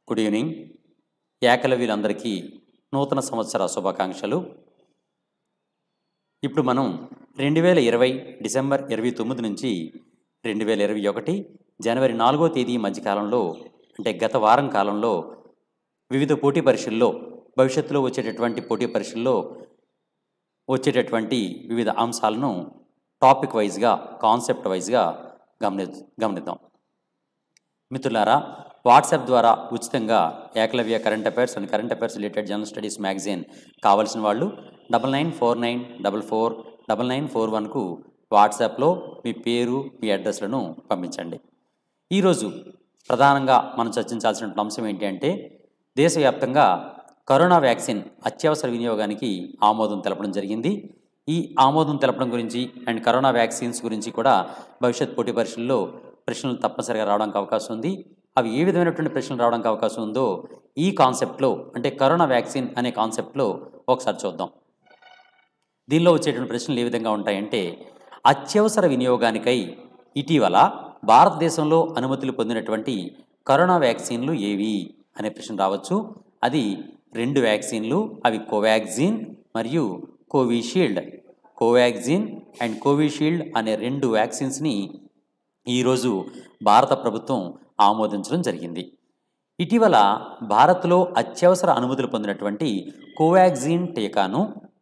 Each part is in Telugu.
గుడ్ ఈవినింగ్ ఏకలవ్యులందరికీ నూతన సంవత్సర శుభాకాంక్షలు ఇప్పుడు మనం రెండు వేల ఇరవై డిసెంబర్ ఇరవై తొమ్మిది నుంచి రెండు వేల ఇరవై ఒకటి జనవరి నాలుగో తేదీ మధ్యకాలంలో అంటే గత వారం కాలంలో వివిధ పోటీ పరీక్షల్లో భవిష్యత్తులో వచ్చేటటువంటి పోటీ పరీక్షల్లో వచ్చేటటువంటి వివిధ అంశాలను టాపిక్ వైజ్గా కాన్సెప్ట్ వైజ్గా గమని గమనిద్దాం మిత్రులారా వాట్సాప్ ద్వారా ఉచితంగా Ekalavya current affairs and current affairs related general studies magazine కావాల్సిన వాళ్ళు double nine four nine double four double nine four వన్కు వాట్సాప్లో మీ పేరు మీ అడ్రస్లను పంపించండి ఈరోజు ప్రధానంగా మనం చర్చించాల్సిన అంశం ఏంటి అంటే దేశవ్యాప్తంగా కరోనా వ్యాక్సిన్ అత్యవసర వినియోగానికి ఆమోదం తెలపడం జరిగింది ఈ ఆమోదం తెలపడం గురించి అండ్ కరోనా వ్యాక్సిన్స్ గురించి కూడా భవిష్యత్ పోటీ పరీక్షల్లో ప్రశ్నలు తప్పనిసరిగా రావడానికి అవకాశం ఉంది అవి ఏ విధమైనటువంటి ప్రశ్నలు రావడానికి అవకాశం ఉందో ఈ కాన్సెప్ట్లో అంటే కరోనా వ్యాక్సిన్ అనే కాన్సెప్ట్లో ఒకసారి చూద్దాం దీనిలో వచ్చేటువంటి ప్రశ్నలు ఏ విధంగా ఉంటాయంటే అత్యవసర వినియోగానికై ఇటీవల భారతదేశంలో అనుమతులు పొందినటువంటి కరోనా వ్యాక్సిన్లు ఏవి అనే ప్రశ్న రావచ్చు అది రెండు వ్యాక్సిన్లు అవి కోవాక్సిన్ మరియు కోవిషీల్డ్ కోవాక్సిన్ అండ్ కోవిషీల్డ్ అనే రెండు వ్యాక్సిన్స్ని ఈరోజు భారత ప్రభుత్వం ఆమోదించడం జరిగింది ఇటీవల భారత్లో అత్యవసర అనుమతులు పొందినటువంటి కోవాక్సిన్ టీకాను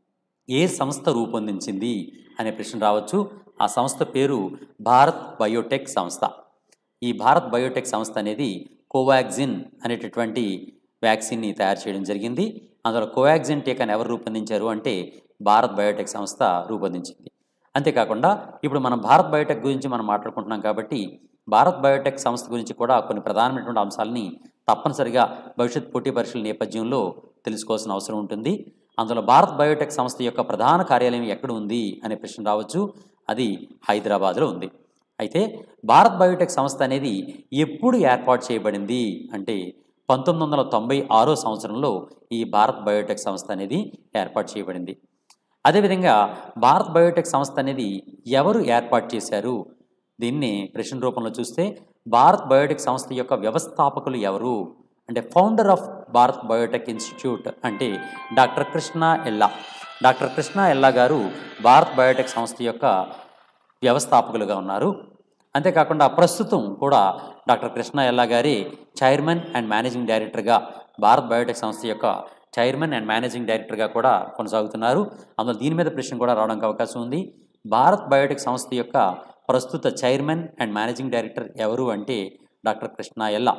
ఏ సంస్థ రూపొందించింది అనే ప్రశ్న రావచ్చు ఆ సంస్థ పేరు భారత్ బయోటెక్ సంస్థ ఈ భారత్ బయోటెక్ సంస్థ అనేది కోవాక్సిన్ అనేటటువంటి వ్యాక్సిన్ని తయారు చేయడం జరిగింది అందులో కోవాక్సిన్ టీకాను ఎవరు రూపొందించారు అంటే భారత్ బయోటెక్ సంస్థ రూపొందించింది అంతేకాకుండా ఇప్పుడు మనం భారత్ బయోటెక్ గురించి మనం మాట్లాడుకుంటున్నాం కాబట్టి భారత్ బయోటెక్ సంస్థ గురించి కూడా కొన్ని ప్రధానమైనటువంటి అంశాలని తప్పనిసరిగా భవిష్యత్ పోటీ పరీక్షల నేపథ్యంలో తెలుసుకోవాల్సిన అవసరం ఉంటుంది అందులో భారత్ బయోటెక్ సంస్థ యొక్క ప్రధాన కార్యాలయం ఎక్కడ ఉంది అనే ప్రశ్న రావచ్చు అది హైదరాబాద్లో ఉంది అయితే భారత్ బయోటెక్ సంస్థ అనేది ఎప్పుడు ఏర్పాటు చేయబడింది అంటే పంతొమ్మిది వందల తొంభై ఆరో సంవత్సరంలో ఈ భారత్ బయోటెక్ సంస్థ అనేది ఏర్పాటు చేయబడింది అదేవిధంగా భారత్ బయోటెక్ సంస్థ అనేది ఎవరు ఏర్పాటు చేశారు దీన్ని ప్రశ్న రూపంలో చూస్తే భారత్ బయోటెక్ సంస్థ యొక్క వ్యవస్థాపకులు ఎవరు అంటే founder of Bharat biotech institute అంటే డాక్టర్ కృష్ణ ఎల్లా డాక్టర్ కృష్ణ ఎల్లా గారు భారత్ బయోటెక్ సంస్థ యొక్క వ్యవస్థాపకులుగా ఉన్నారు అంతేకాకుండా ప్రస్తుతం కూడా డాక్టర్ కృష్ణ ఎల్లా గారి చైర్మన్ అండ్ మేనేజింగ్ డైరెక్టర్గా భారత్ బయోటెక్ సంస్థ యొక్క చైర్మన్ అండ్ మేనేజింగ్ డైరెక్టర్గా కూడా కొనసాగుతున్నారు అందులో దీని మీద ప్రశ్న కూడా రావడానికి అవకాశం ఉంది భారత్ బయోటెక్ సంస్థ యొక్క ప్రస్తుత చైర్మన్ అండ్ మేనేజింగ్ డైరెక్టర్ ఎవరు అంటే డాక్టర్ కృష్ణ ఎల్లా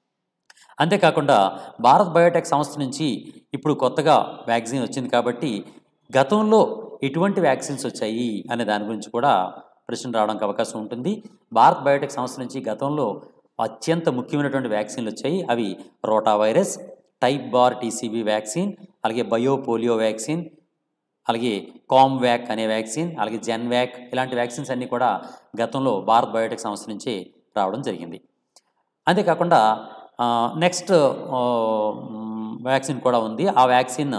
అంతేకాకుండా భారత్ బయోటెక్ సంస్థ నుంచి ఇప్పుడు కొత్తగా వ్యాక్సిన్ వచ్చింది కాబట్టి గతంలో ఎటువంటి వ్యాక్సిన్స్ వచ్చాయి అనే దాని గురించి కూడా ప్రశ్న రావడానికి అవకాశం ఉంటుంది భారత్ బయోటెక్ సంస్థ నుంచి గతంలో అత్యంత ముఖ్యమైనటువంటి వ్యాక్సిన్లు వచ్చాయి అవి rota virus Typbar TCV vaccine అలాగే బయో పోలియో వ్యాక్సిన్ అలాగే కామ్ వ్యాక్ అనే వ్యాక్సిన్ అలాగే జెన్ వ్యాక్ ఇలాంటి వ్యాక్సిన్స్ అన్నీ కూడా గతంలో భారత్ బయోటెక్ సంస్థ నుంచి రావడం జరిగింది అంతేకాకుండా నెక్స్ట్ వ్యాక్సిన్ కూడా ఉంది ఆ vaccine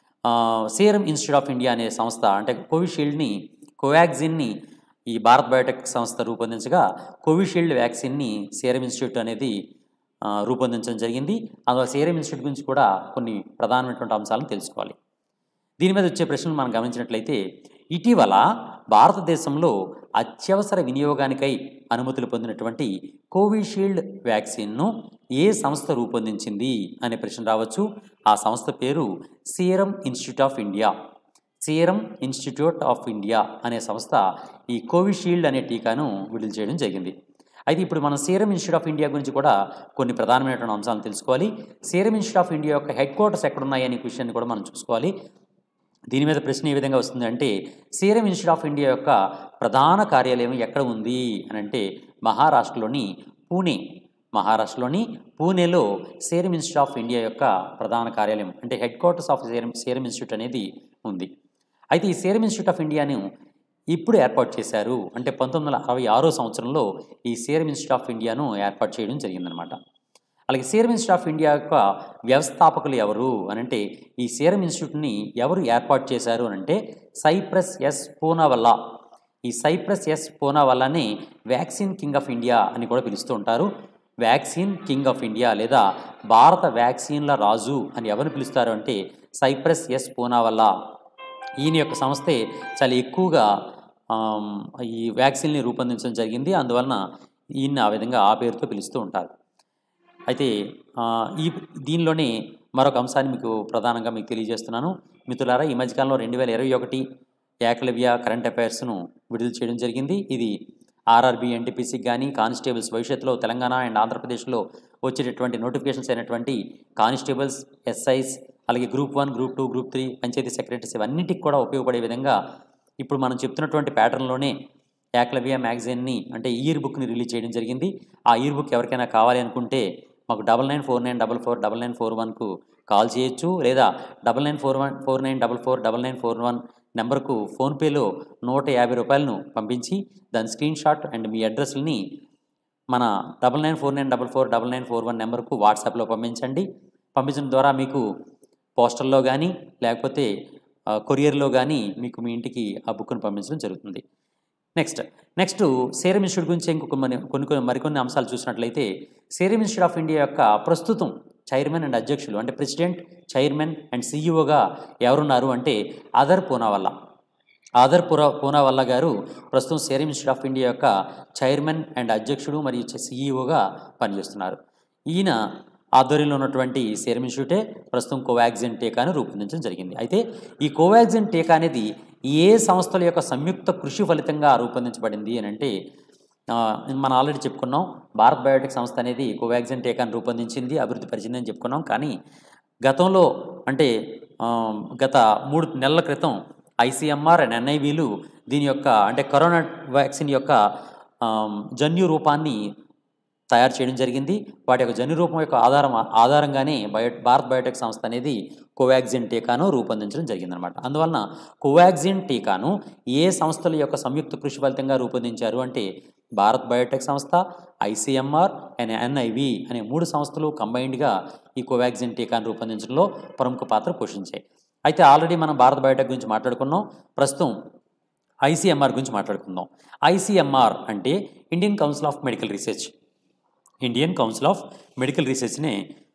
Serum Institute of India అనే సంస్థ అంటే కోవిషీల్డ్ని కోవాక్సిన్ని ఈ భారత్ బయోటెక్ సంస్థ రూపొందించగా కోవిషీల్డ్ వ్యాక్సిన్ని సీరం ఇన్స్టిట్యూట్ అనేది రూపొందించడం జరిగింది అందువల్ల సీరం ఇన్స్టిట్యూట్ గురించి కూడా కొన్ని ప్రధానమైనటువంటి అంశాలను తెలుసుకోవాలి దీని మీద వచ్చే ప్రశ్నలు మనం గమనించినట్లయితే ఇటీవల భారతదేశంలో అత్యవసర వినియోగానికై అనుమతులు పొందినటువంటి కోవిషీల్డ్ వ్యాక్సిన్ను ఏ సంస్థ రూపొందించింది అనే ప్రశ్న రావచ్చు ఆ సంస్థ పేరు Serum Institute of India Serum Institute of India అనే సంస్థ ఈ కోవిషీల్డ్ అనే టీకాను విడుదల చేయడం జరిగింది అయితే ఇప్పుడు మనం సీరం ఇన్స్టిట్యూట్ ఆఫ్ ఇండియా గురించి కూడా కొన్ని ప్రధానమైనటువంటి అంశాలను తెలుసుకోవాలి సీరం ఇన్స్టిట్యూట్ ఆఫ్ ఇండియా యొక్క హెడ్ క్వార్టర్స్ ఎక్కడున్నాయి అనే విషయాన్ని కూడా మనం చూసుకోవాలి దీని మీద ప్రశ్న ఏ విధంగా వస్తుంది అంటే సీరం ఇన్స్టిట్యూట్ ఆఫ్ ఇండియా యొక్క ప్రధాన కార్యాలయం ఎక్కడ ఉంది అని అంటే మహారాష్ట్రలోని పూణే మహారాష్ట్రలోని పూణేలో సీరం ఇన్స్టిట్యూట్ ఆఫ్ ఇండియా యొక్క ప్రధాన కార్యాలయం అంటే headquarters of Serum Serum Institute అనేది ఉంది అయితే ఈ సీరం ఇన్స్టిట్యూట్ ఆఫ్ ఇండియాను ఇప్పుడు ఏర్పాటు చేశారు అంటే పంతొమ్మిది వందల అరవై ఆరో సంవత్సరంలో ఈ సీరం ఇన్స్టిట్యూట్ ఆఫ్ ఇండియాను ఏర్పాటు చేయడం జరిగిందనమాట అలాగే సీరం ఇన్స్టిట్యూట్ ఆఫ్ ఇండియా యొక్క వ్యవస్థాపకులు ఎవరు అని అంటే ఈ సీరం ఇన్స్టిట్యూట్ని ఎవరు ఏర్పాటు చేశారు అని అంటే సైప్రస్ ఎస్ పూనావల్లా ఈ సైప్రస్ ఎస్ పూనావల్లాని వ్యాక్సిన్ కింగ్ ఆఫ్ ఇండియా అని కూడా పిలుస్తూ ఉంటారు వ్యాక్సిన్ కింగ్ ఆఫ్ ఇండియా లేదా భారత వ్యాక్సిన్ల రాజు అని ఎవరిని పిలుస్తారు అంటే సైప్రస్ ఎస్ పూనావల్లా ఈయన యొక్క సంస్థే చాలా ఎక్కువగా ఆమ్, ఈ వ్యాక్సిన్ని రూపొందించడం జరిగింది అందువలన ఈయన ఆ విధంగా ఆ పేరుతో పిలుస్తూ ఉంటారు అయితే ఆ, ఈ దీనిలోనే మరొక అంశాన్ని మీకు ప్రధానంగా మీకు తెలియజేస్తున్నాను మిత్రులారా ఈ మధ్యకాలంలో రెండు వేల ఇరవై ఒకటి ఏకలవ్య కరెంట్ అఫైర్స్ను విడుదల చేయడం జరిగింది ఇది ఆర్ఆర్బి ఎన్టీపీసీకి కానీ కానిస్టేబుల్స్ భవిష్యత్తులో తెలంగాణ అండ్ ఆంధ్రప్రదేశ్లో వచ్చేటటువంటి నోటిఫికేషన్స్ అయినటువంటి కానిస్టేబుల్స్ ఎస్ఐస్ అలాగే group one group two group three panchayat secretaries ఇవన్నిటికి కూడా ఉపయోగపడే విధంగా ఇప్పుడు మనం చెప్తున్నటువంటి ప్యాటర్న్లోనే ఏకలవ్య మ్యాగజైన్ని అంటే ఇయర్ బుక్ని రిలీజ్ చేయడం జరిగింది ఆ ఇయర్ బుక్ ఎవరికైనా కావాలి అనుకుంటే మాకు double nine four nine double four double nine four వన్కు కాల్ చేయొచ్చు లేదా double nine four one four nine double four double nine four one నెంబర్కు ఫోన్పేలో నూట యాభై రూపాయలను పంపించి దాని స్క్రీన్ షాట్ అండ్ మీ అడ్రస్ని మన double nine four nine double four double nine four one నెంబర్కు వాట్సాప్లో పంపించండి పంపించడం ద్వారా మీకు పోస్టల్లో కానీ లేకపోతే ఆ, కొరియర్లో కానీ మీకు మీ ఇంటికి ఆ బుక్ను పంపించడం జరుగుతుంది నెక్స్ట్ నెక్స్ట్ సేరం ఇన్స్టిట్యూట్ గురించి ఇంకొక మరి కొన్ని కొన్ని మరికొన్ని అంశాలు చూసినట్లయితే సేరం ఇన్స్టిట్యూట్ ఆఫ్ ఇండియా యొక్క ప్రస్తుతం చైర్మన్ అండ్ అధ్యక్షులు అంటే ప్రెసిడెంట్ చైర్మన్ అండ్ సీఈఓగా ఎవరున్నారు అంటే ఆదర్ పూనావల్ల ఆదర్ పురా పూనావల్ల గారు ప్రస్తుతం సేరం ఇన్స్టిట్యూట్ ఆఫ్ ఇండియా యొక్క చైర్మన్ అండ్ అధ్యక్షుడు మరియు సీఈఓగా పనిచేస్తున్నారు ఈయన ఆధ్వర్యంలో ఉన్నటువంటి సేరం ఇన్స్టిట్యూటే ప్రస్తుతం కోవాక్సిన్ టీకాను రూపొందించడం జరిగింది అయితే ఈ కోవాక్సిన్ టీకా అనేది ఏ సంస్థల యొక్క సంయుక్త కృషి ఫలితంగా రూపొందించబడింది అని అంటే ఆ, మనం ఆల్రెడీ చెప్పుకున్నాం భారత్ బయోటెక్ సంస్థ అనేది కోవాక్సిన్ టీకాను రూపొందించింది అభివృద్ధి పరిచింది అని చెప్పుకున్నాం కానీ గతంలో అంటే ఆ, గత మూడు నెలల క్రితం ఐసీఎంఆర్ అండ్ ఎన్ఐవీలు దీని యొక్క అంటే కరోనా వ్యాక్సిన్ యొక్క ఆ, జన్యు రూపాన్ని తయారు చేయడం జరిగింది వాటి యొక్క జన్యు రూపం యొక్క ఆధారం ఆధారంగానే బయో భారత్ బయోటెక్ సంస్థ అనేది కోవాక్సిన్ టీకాను రూపొందించడం జరిగిందనమాట అందువలన కోవాక్సిన్ టీకాను ఏ సంస్థల యొక్క సంయుక్త కృషి ఫలితంగా రూపొందించారు అంటే భారత్ బయోటెక్ సంస్థ ఐసీఎంఆర్ అండ్ ఎన్ఐవి అనే మూడు సంస్థలు కంబైన్డ్గా ఈ కోవాక్సిన్ టీకాను రూపొందించడంలో ప్రముఖ పాత్ర పోషించాయి అయితే ఆల్రెడీ మనం భారత్ బయోటెక్ గురించి మాట్లాడుకున్నాం ప్రస్తుతం ఐసీఎంఆర్ గురించి మాట్లాడుకుందాం ఐసీఎంఆర్ అంటే Indian Council of Medical Research Indian Council of Medical రీసెర్చ్ని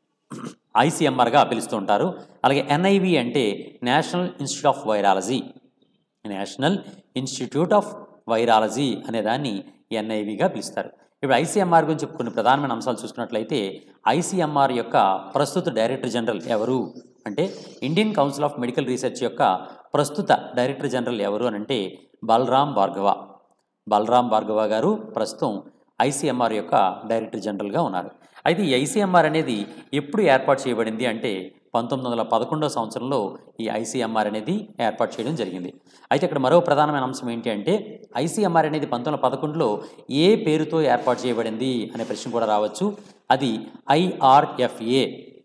ఐసీఎంఆర్గా పిలుస్తూ ఉంటారు అలాగే ఎన్ఐవి అంటే National Institute of Virology National Institute of Virology అనే దాన్ని ఎన్ఐవిగా పిలుస్తారు ఇప్పుడు ఐసీఎంఆర్ గురించి కొన్ని ప్రధానమైన అంశాలు చూసుకున్నట్లయితే ఐసీఎంఆర్ యొక్క ప్రస్తుత డైరెక్టర్ జనరల్ ఎవరు అంటే Indian Council of Medical Research యొక్క ప్రస్తుత డైరెక్టర్ జనరల్ ఎవరు అని అంటే బలరాం భార్గవ బలరాం భార్గవ గారు ప్రస్తుతం ఐసీఎంఆర్ యొక్క డైరెక్టర్ జనరల్గా ఉన్నారు అయితే ఈ ఐసీఎంఆర్ అనేది ఎప్పుడు ఏర్పాటు చేయబడింది అంటే పంతొమ్మిది వందల పదకొండో సంవత్సరంలో ఈ ఐసీఎంఆర్ అనేది ఏర్పాటు చేయడం జరిగింది అయితే ఇక్కడ మరో ప్రధానమైన అంశం ఏంటి అంటే ఐసీఎంఆర్ అనేది పంతొమ్మిది వందల పదకొండులో ఏ పేరుతో ఏర్పాటు చేయబడింది అనే ప్రశ్న కూడా రావచ్చు అది ఐఆర్ఎఫ్ఏ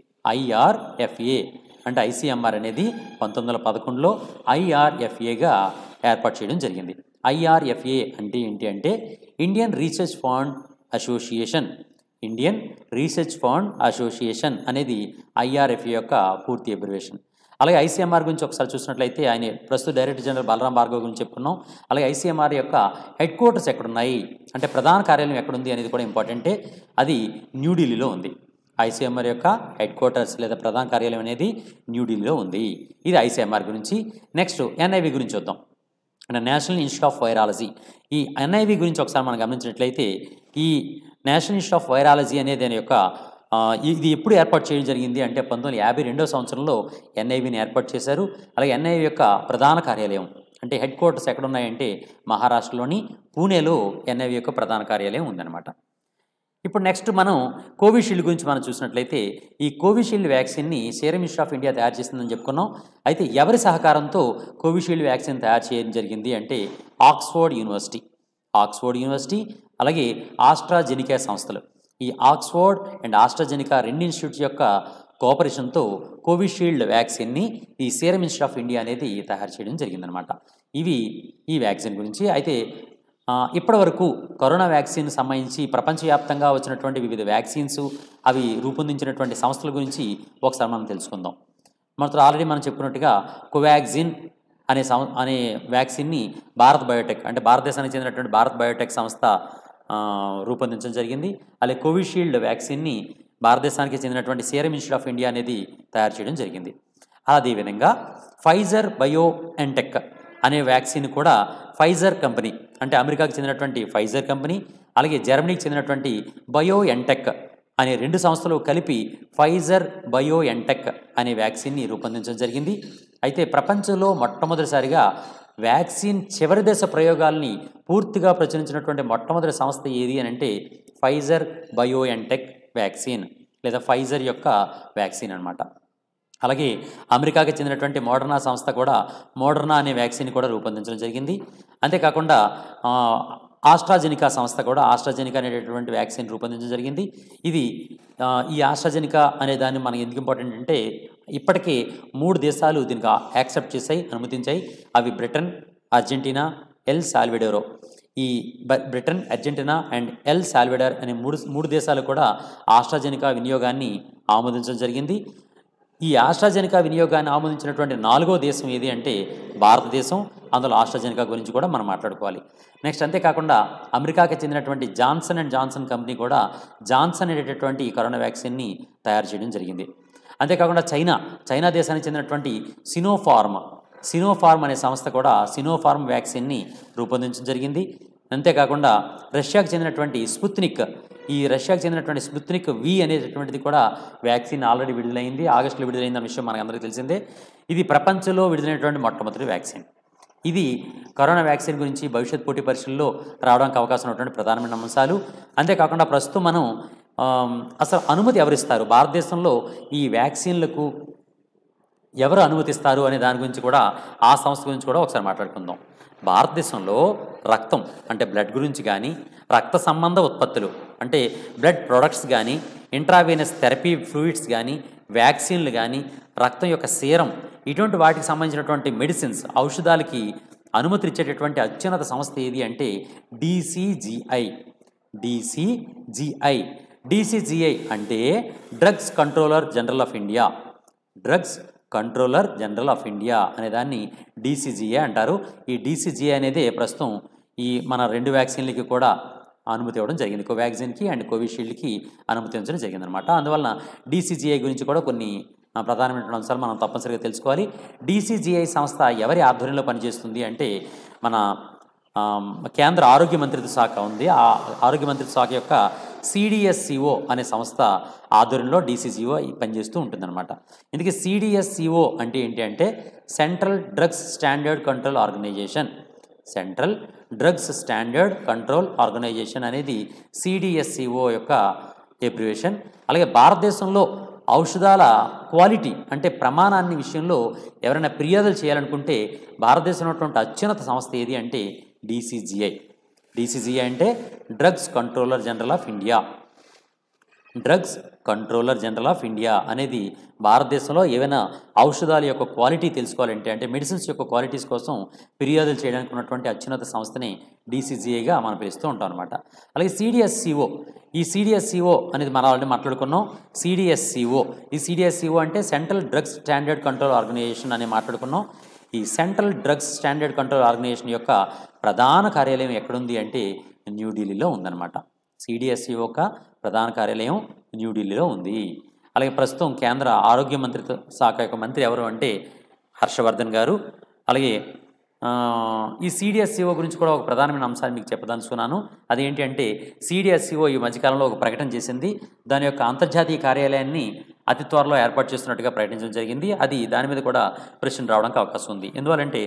ఐఆర్ఎఫ్ఏ అంటే ఐసీఎంఆర్ అనేది పంతొమ్మిది వందల పదకొండులో ఐఆర్ఎఫ్ఏగా ఏర్పాటు చేయడం జరిగింది ఐఆర్ఎఫ్ఏ అంటే ఏంటి అంటే Indian Research Fund Association Indian Research Fund Association అనేది ఐఆర్ఎఫ్ఏ యొక్క పూర్తి అబ్రివేషన్ అలాగే ఐసీఎంఆర్ గురించి ఒకసారి చూసినట్లయితే ఆయన ప్రస్తుత డైరెక్టర్ జనరల్ బలరాం భార్గవ్ గురించి చెప్పుకున్నాం అలాగే ఐసీఎంఆర్ యొక్క హెడ్ క్వార్టర్స్ ఎక్కడున్నాయి అంటే ప్రధాన కార్యాలయం ఎక్కడుంది అనేది కూడా ఇంపార్టెంటే అది న్యూఢిల్లీలో ఉంది ఐసీఎంఆర్ యొక్క హెడ్ క్వార్టర్స్ లేదా ప్రధాన కార్యాలయం అనేది న్యూఢిల్లీలో ఉంది ఇది ఐసీఎంఆర్ గురించి నెక్స్ట్ ఎన్ఐవి గురించి చూద్దాం అంటే నేషనల్ ఇన్స్టిట్యూట్ ఆఫ్ వైరాలజీ ఈ ఎన్ఐవి గురించి ఒకసారి మనం గమనించినట్లయితే ఈ నేషనల్ ఇన్స్టిట్యూట్ ఆఫ్ వైరాలజీ అనేది దాని యొక్క ఆ, ఇది ఎప్పుడు ఏర్పాటు చేయడం జరిగింది అంటే పంతొమ్మిది వందల యాభై రెండో సంవత్సరంలో ఎన్ఐవిని ఏర్పాటు చేశారు అలాగే ఎన్ఐవి యొక్క ప్రధాన కార్యాలయం అంటే హెడ్ క్వార్టర్స్ ఎక్కడ ఉన్నాయంటే మహారాష్ట్రలోని పూణేలో ఎన్ఐవి యొక్క ప్రధాన కార్యాలయం ఉందన్నమాట ఇప్పుడు నెక్స్ట్ మనం కోవిషీల్డ్ గురించి మనం చూసినట్లయితే ఈ కోవిషీల్డ్ వ్యాక్సిన్ని సీరం ఇన్స్టిట్యూట్ ఆఫ్ ఇండియా తయారు చేసిందని చెప్పుకున్నాం అయితే ఎవరి సహకారంతో కోవిషీల్డ్ వ్యాక్సిన్ తయారు చేయడం జరిగింది అంటే ఆక్స్ఫోర్డ్ యూనివర్సిటీ ఆక్స్ఫోర్డ్ యూనివర్సిటీ అలాగే ఆస్ట్రాజెనికా సంస్థలు ఈ ఆక్స్ఫోర్డ్ అండ్ ఆస్ట్రాజెనికా రెండు ఇన్స్టిట్యూట్స్ యొక్క కోఆపరేషన్తో కోవిషీల్డ్ వ్యాక్సిన్ని ఈ సీరం ఇన్స్టిట్యూట్ ఆఫ్ ఇండియా అనేది తయారు చేయడం జరిగిందనమాట ఇవి ఈ వ్యాక్సిన్ గురించి అయితే ఆ, ఇప్పటివరకు కరోనా వ్యాక్సిన్ సంబంధించి ప్రపంచవ్యాప్తంగా వచ్చినటువంటి వివిధ వ్యాక్సిన్స్ అవి రూపొందించినటువంటి సంస్థల గురించి ఒకసారి మనం తెలుసుకుందాం మనతో ఆల్రెడీ మనం చెప్పుకున్నట్టుగా కోవాక్సిన్ అనే సం అనే వ్యాక్సిన్ని భారత్ బయోటెక్ అంటే భారతదేశానికి చెందినటువంటి భారత్ బయోటెక్ సంస్థ ఆ, రూపొందించడం జరిగింది అలాగే కోవిషీల్డ్ వ్యాక్సిన్ని భారతదేశానికి చెందినటువంటి సీరం ఇన్స్టిట్యూట్ ఆఫ్ ఇండియా అనేది తయారు చేయడం జరిగింది అదేవిధంగా ఫైజర్ బయో ఎంటెక్ అనే వ్యాక్సిన్ కూడా ఫైజర్ కంపెనీ అంటే అమెరికాకు చెందినటువంటి ఫైజర్ కంపెనీ అలాగే జర్మనీకి చెందినటువంటి బయో ఎంటెక్ అనే రెండు సంస్థలు కలిపి ఫైజర్ బయో ఎంటెక్ అనే వ్యాక్సిన్ని రూపొందించడం జరిగింది అయితే ప్రపంచంలో మొట్టమొదటిసారిగా వ్యాక్సిన్ చివరి దశ ప్రయోగాల్ని పూర్తిగా ప్రచురించినటువంటి మొట్టమొదటి సంస్థ ఏది అని అంటే ఫైజర్ బయో ఎంటెక్ వ్యాక్సిన్ లేదా ఫైజర్ యొక్క వ్యాక్సిన్ అన్నమాట అలాగే అమెరికాకి చెందినటువంటి మోడర్నా సంస్థ కూడా మోడర్నా అనే వ్యాక్సిన్ కూడా రూపొందించడం జరిగింది అంతేకాకుండా ఆ, ఆస్ట్రాజెనికా సంస్థ కూడా ఆస్ట్రాజెనికా అనేటటువంటి వ్యాక్సిన్ రూపొందించడం జరిగింది ఇది ఆ, ఈ ఆస్ట్రాజెనికా అనే దాన్ని మనకి ఎందుకు ఇంపార్టెంట్ అంటే ఇప్పటికే మూడు దేశాలు దీనికి యాక్సెప్ట్ చేశాయి అనుమతించాయి అవి బ్రిటన్ అర్జెంటీనా ఎల్ సాల్విడోరో ఈ బ- Britain Argentina and El Salvador అనే మూడు మూడు దేశాలు కూడా ఆస్ట్రాజెనికా వినియోగాన్ని ఆమోదించడం జరిగింది ఈ ఆస్ట్రాజెనికా వినియోగాన్ని ఆమోదించినటువంటి నాలుగో దేశం ఏది అంటే భారతదేశం అందులో ఆస్ట్రాజెనికా గురించి కూడా మనం మాట్లాడుకోవాలి నెక్స్ట్ అంతేకాకుండా అమెరికాకి చెందినటువంటి జాన్సన్ అండ్ జాన్సన్ కంపెనీ కూడా జాన్సన్ అనేటటువంటి ఈ కరోనా వ్యాక్సిన్ని తయారు చేయడం జరిగింది అంతేకాకుండా చైనా చైనా దేశానికి చెందినటువంటి సినోఫార్మ్ సినోఫార్మ్ అనే సంస్థ కూడా సినోఫార్మ్ వ్యాక్సిన్ని రూపొందించడం జరిగింది అంతేకాకుండా రష్యాకు చెందినటువంటి స్పుత్నిక్ ఈ రష్యాకు చెందినటువంటి స్పుత్నిక్ వి అనేటటువంటిది కూడా వ్యాక్సిన్ ఆల్రెడీ విడుదలైంది ఆగస్టులో విడుదలైంది అన్న విషయం మనకు అందరికీ తెలిసిందే ఇది ప్రపంచంలో విడుదలైనటువంటి మొట్టమొదటి వ్యాక్సిన్ ఇది కరోనా వ్యాక్సిన్ గురించి భవిష్యత్ పోటీ పరీక్షల్లో రావడానికి అవకాశం ఉన్నటువంటి ప్రధానమైన అంశాలు అంతేకాకుండా ప్రస్తుతం మనం ఆమ్, అసలు అనుమతి ఎవరిస్తారు భారతదేశంలో ఈ వ్యాక్సిన్లకు ఎవరు అనుమతిస్తారు అనే దాని గురించి కూడా ఆ సంస్థ గురించి కూడా ఒకసారి మాట్లాడుకుందాం భారతదేశంలో రక్తం అంటే బ్లడ్ గురించి కానీ రక్త సంబంధ ఉత్పత్తులు అంటే బ్లడ్ ప్రొడక్ట్స్ కానీ ఇంట్రావేనస్ థెరపీ ఫ్లూయిడ్స్ కానీ వ్యాక్సిన్లు కానీ రక్తం యొక్క సీరం ఇటువంటి వాటికి సంబంధించినటువంటి మెడిసిన్స్ ఔషధాలకి అనుమతి ఇచ్చేటటువంటి అత్యున్నత సంస్థ ఏది అంటే డీసీజీఐ డీసీజీఐ డీసీజీఐ అంటే drugs controller general of India drugs controller general of India అనే దాన్ని డీసీజీఏ అంటారు ఈ డీసీజీఏ అనేది ప్రస్తుతం ఈ మన రెండు వ్యాక్సిన్లకి కూడా అనుమతి ఇవ్వడం జరిగింది కోవాక్సిన్కి అండ్ కోవిషీల్డ్కి అనుమతి ఇవ్వడం జరిగిందనమాట అందువలన డీసీజీఐ గురించి కూడా కొన్ని ఆ, ప్రధానమైన అంశాలు మనం తప్పనిసరిగా తెలుసుకోవాలి డీసీజీఐ సంస్థ ఎవరి ఆధ్వర్యంలో పనిచేస్తుంది అంటే మన ఆ, కేంద్ర ఆరోగ్య మంత్రిత్వ శాఖ ఉంది ఆ ఆరోగ్య మంత్రిత్వ శాఖ యొక్క సిడిఎస్సిఓ అనే సంస్థ ఆధ్వర్యంలో డీసీసీఓ పనిచేస్తూ ఉంటుందన్నమాట ఇందుకే సిడిఎస్సిఓ అంటే ఏంటి అంటే central drugs standard control organization central drugs standard control organization అనేది సిడిఎస్సిఓ యొక్క ఎబ్రివేషన్ అలాగే భారతదేశంలో ఔషధాల క్వాలిటీ అంటే ప్రమాణాన్ని విషయంలో ఎవరైనా ఫిర్యాదులు చేయాలనుకుంటే భారతదేశంలో ఉన్నటువంటి అత్యున్నత సంస్థ ఏది అంటే డీసీజీఐ డీసీజీఐ అంటే drugs controller general of India drugs controller general of India అనేది భారతదేశంలో ఏవైనా ఔషధాల యొక్క క్వాలిటీ తెలుసుకోవాలంటే అంటే మెడిసిన్స్ యొక్క క్వాలిటీస్ కోసం ఫిర్యాదులు చేయడానికి ఉన్నటువంటి అత్యున్నత సంస్థని డీసీజీఐగా మనం పిలుస్తూ ఉంటాం అనమాట అలాగే సిడిఎస్సిఓ ఈ సిడిఎస్సిఓ అనేది మనం ఆల్రెడీ మాట్లాడుకున్నాం సిడిఎస్సిఓ ఈ సిడిఎస్సిఓ అంటే central drugs standard control organization అని మాట్లాడుకున్నాం ఈ central drugs standard control organization యొక్క ప్రధాన కార్యాలయం ఎక్కడుంది అంటే న్యూఢిల్లీలో ఉందన్నమాట సిడిఎస్సి యొక్క ప్రధాన కార్యాలయం న్యూఢిల్లీలో ఉంది అలాగే ప్రస్తుతం కేంద్ర ఆరోగ్య మంత్రిత్వ శాఖ యొక్క మంత్రి ఎవరు అంటే హర్షవర్ధన్ గారు అలాగే ఆ, ఈ సిడిఎస్సిఓ గురించి కూడా ఒక ప్రధానమైన అంశాన్ని మీకు చెప్పదలుచుకున్నాను అదేంటి అంటే సిడిఎస్సిఓ ఈ మధ్యకాలంలో ఒక ప్రకటన చేసింది దాని యొక్క అంతర్జాతీయ కార్యాలయాన్ని అతి త్వరలో ఏర్పాటు చేస్తున్నట్టుగా ప్రకటించడం జరిగింది అది దాని మీద కూడా ప్రశ్న రావడానికి అవకాశం ఉంది ఎందువల్లంటే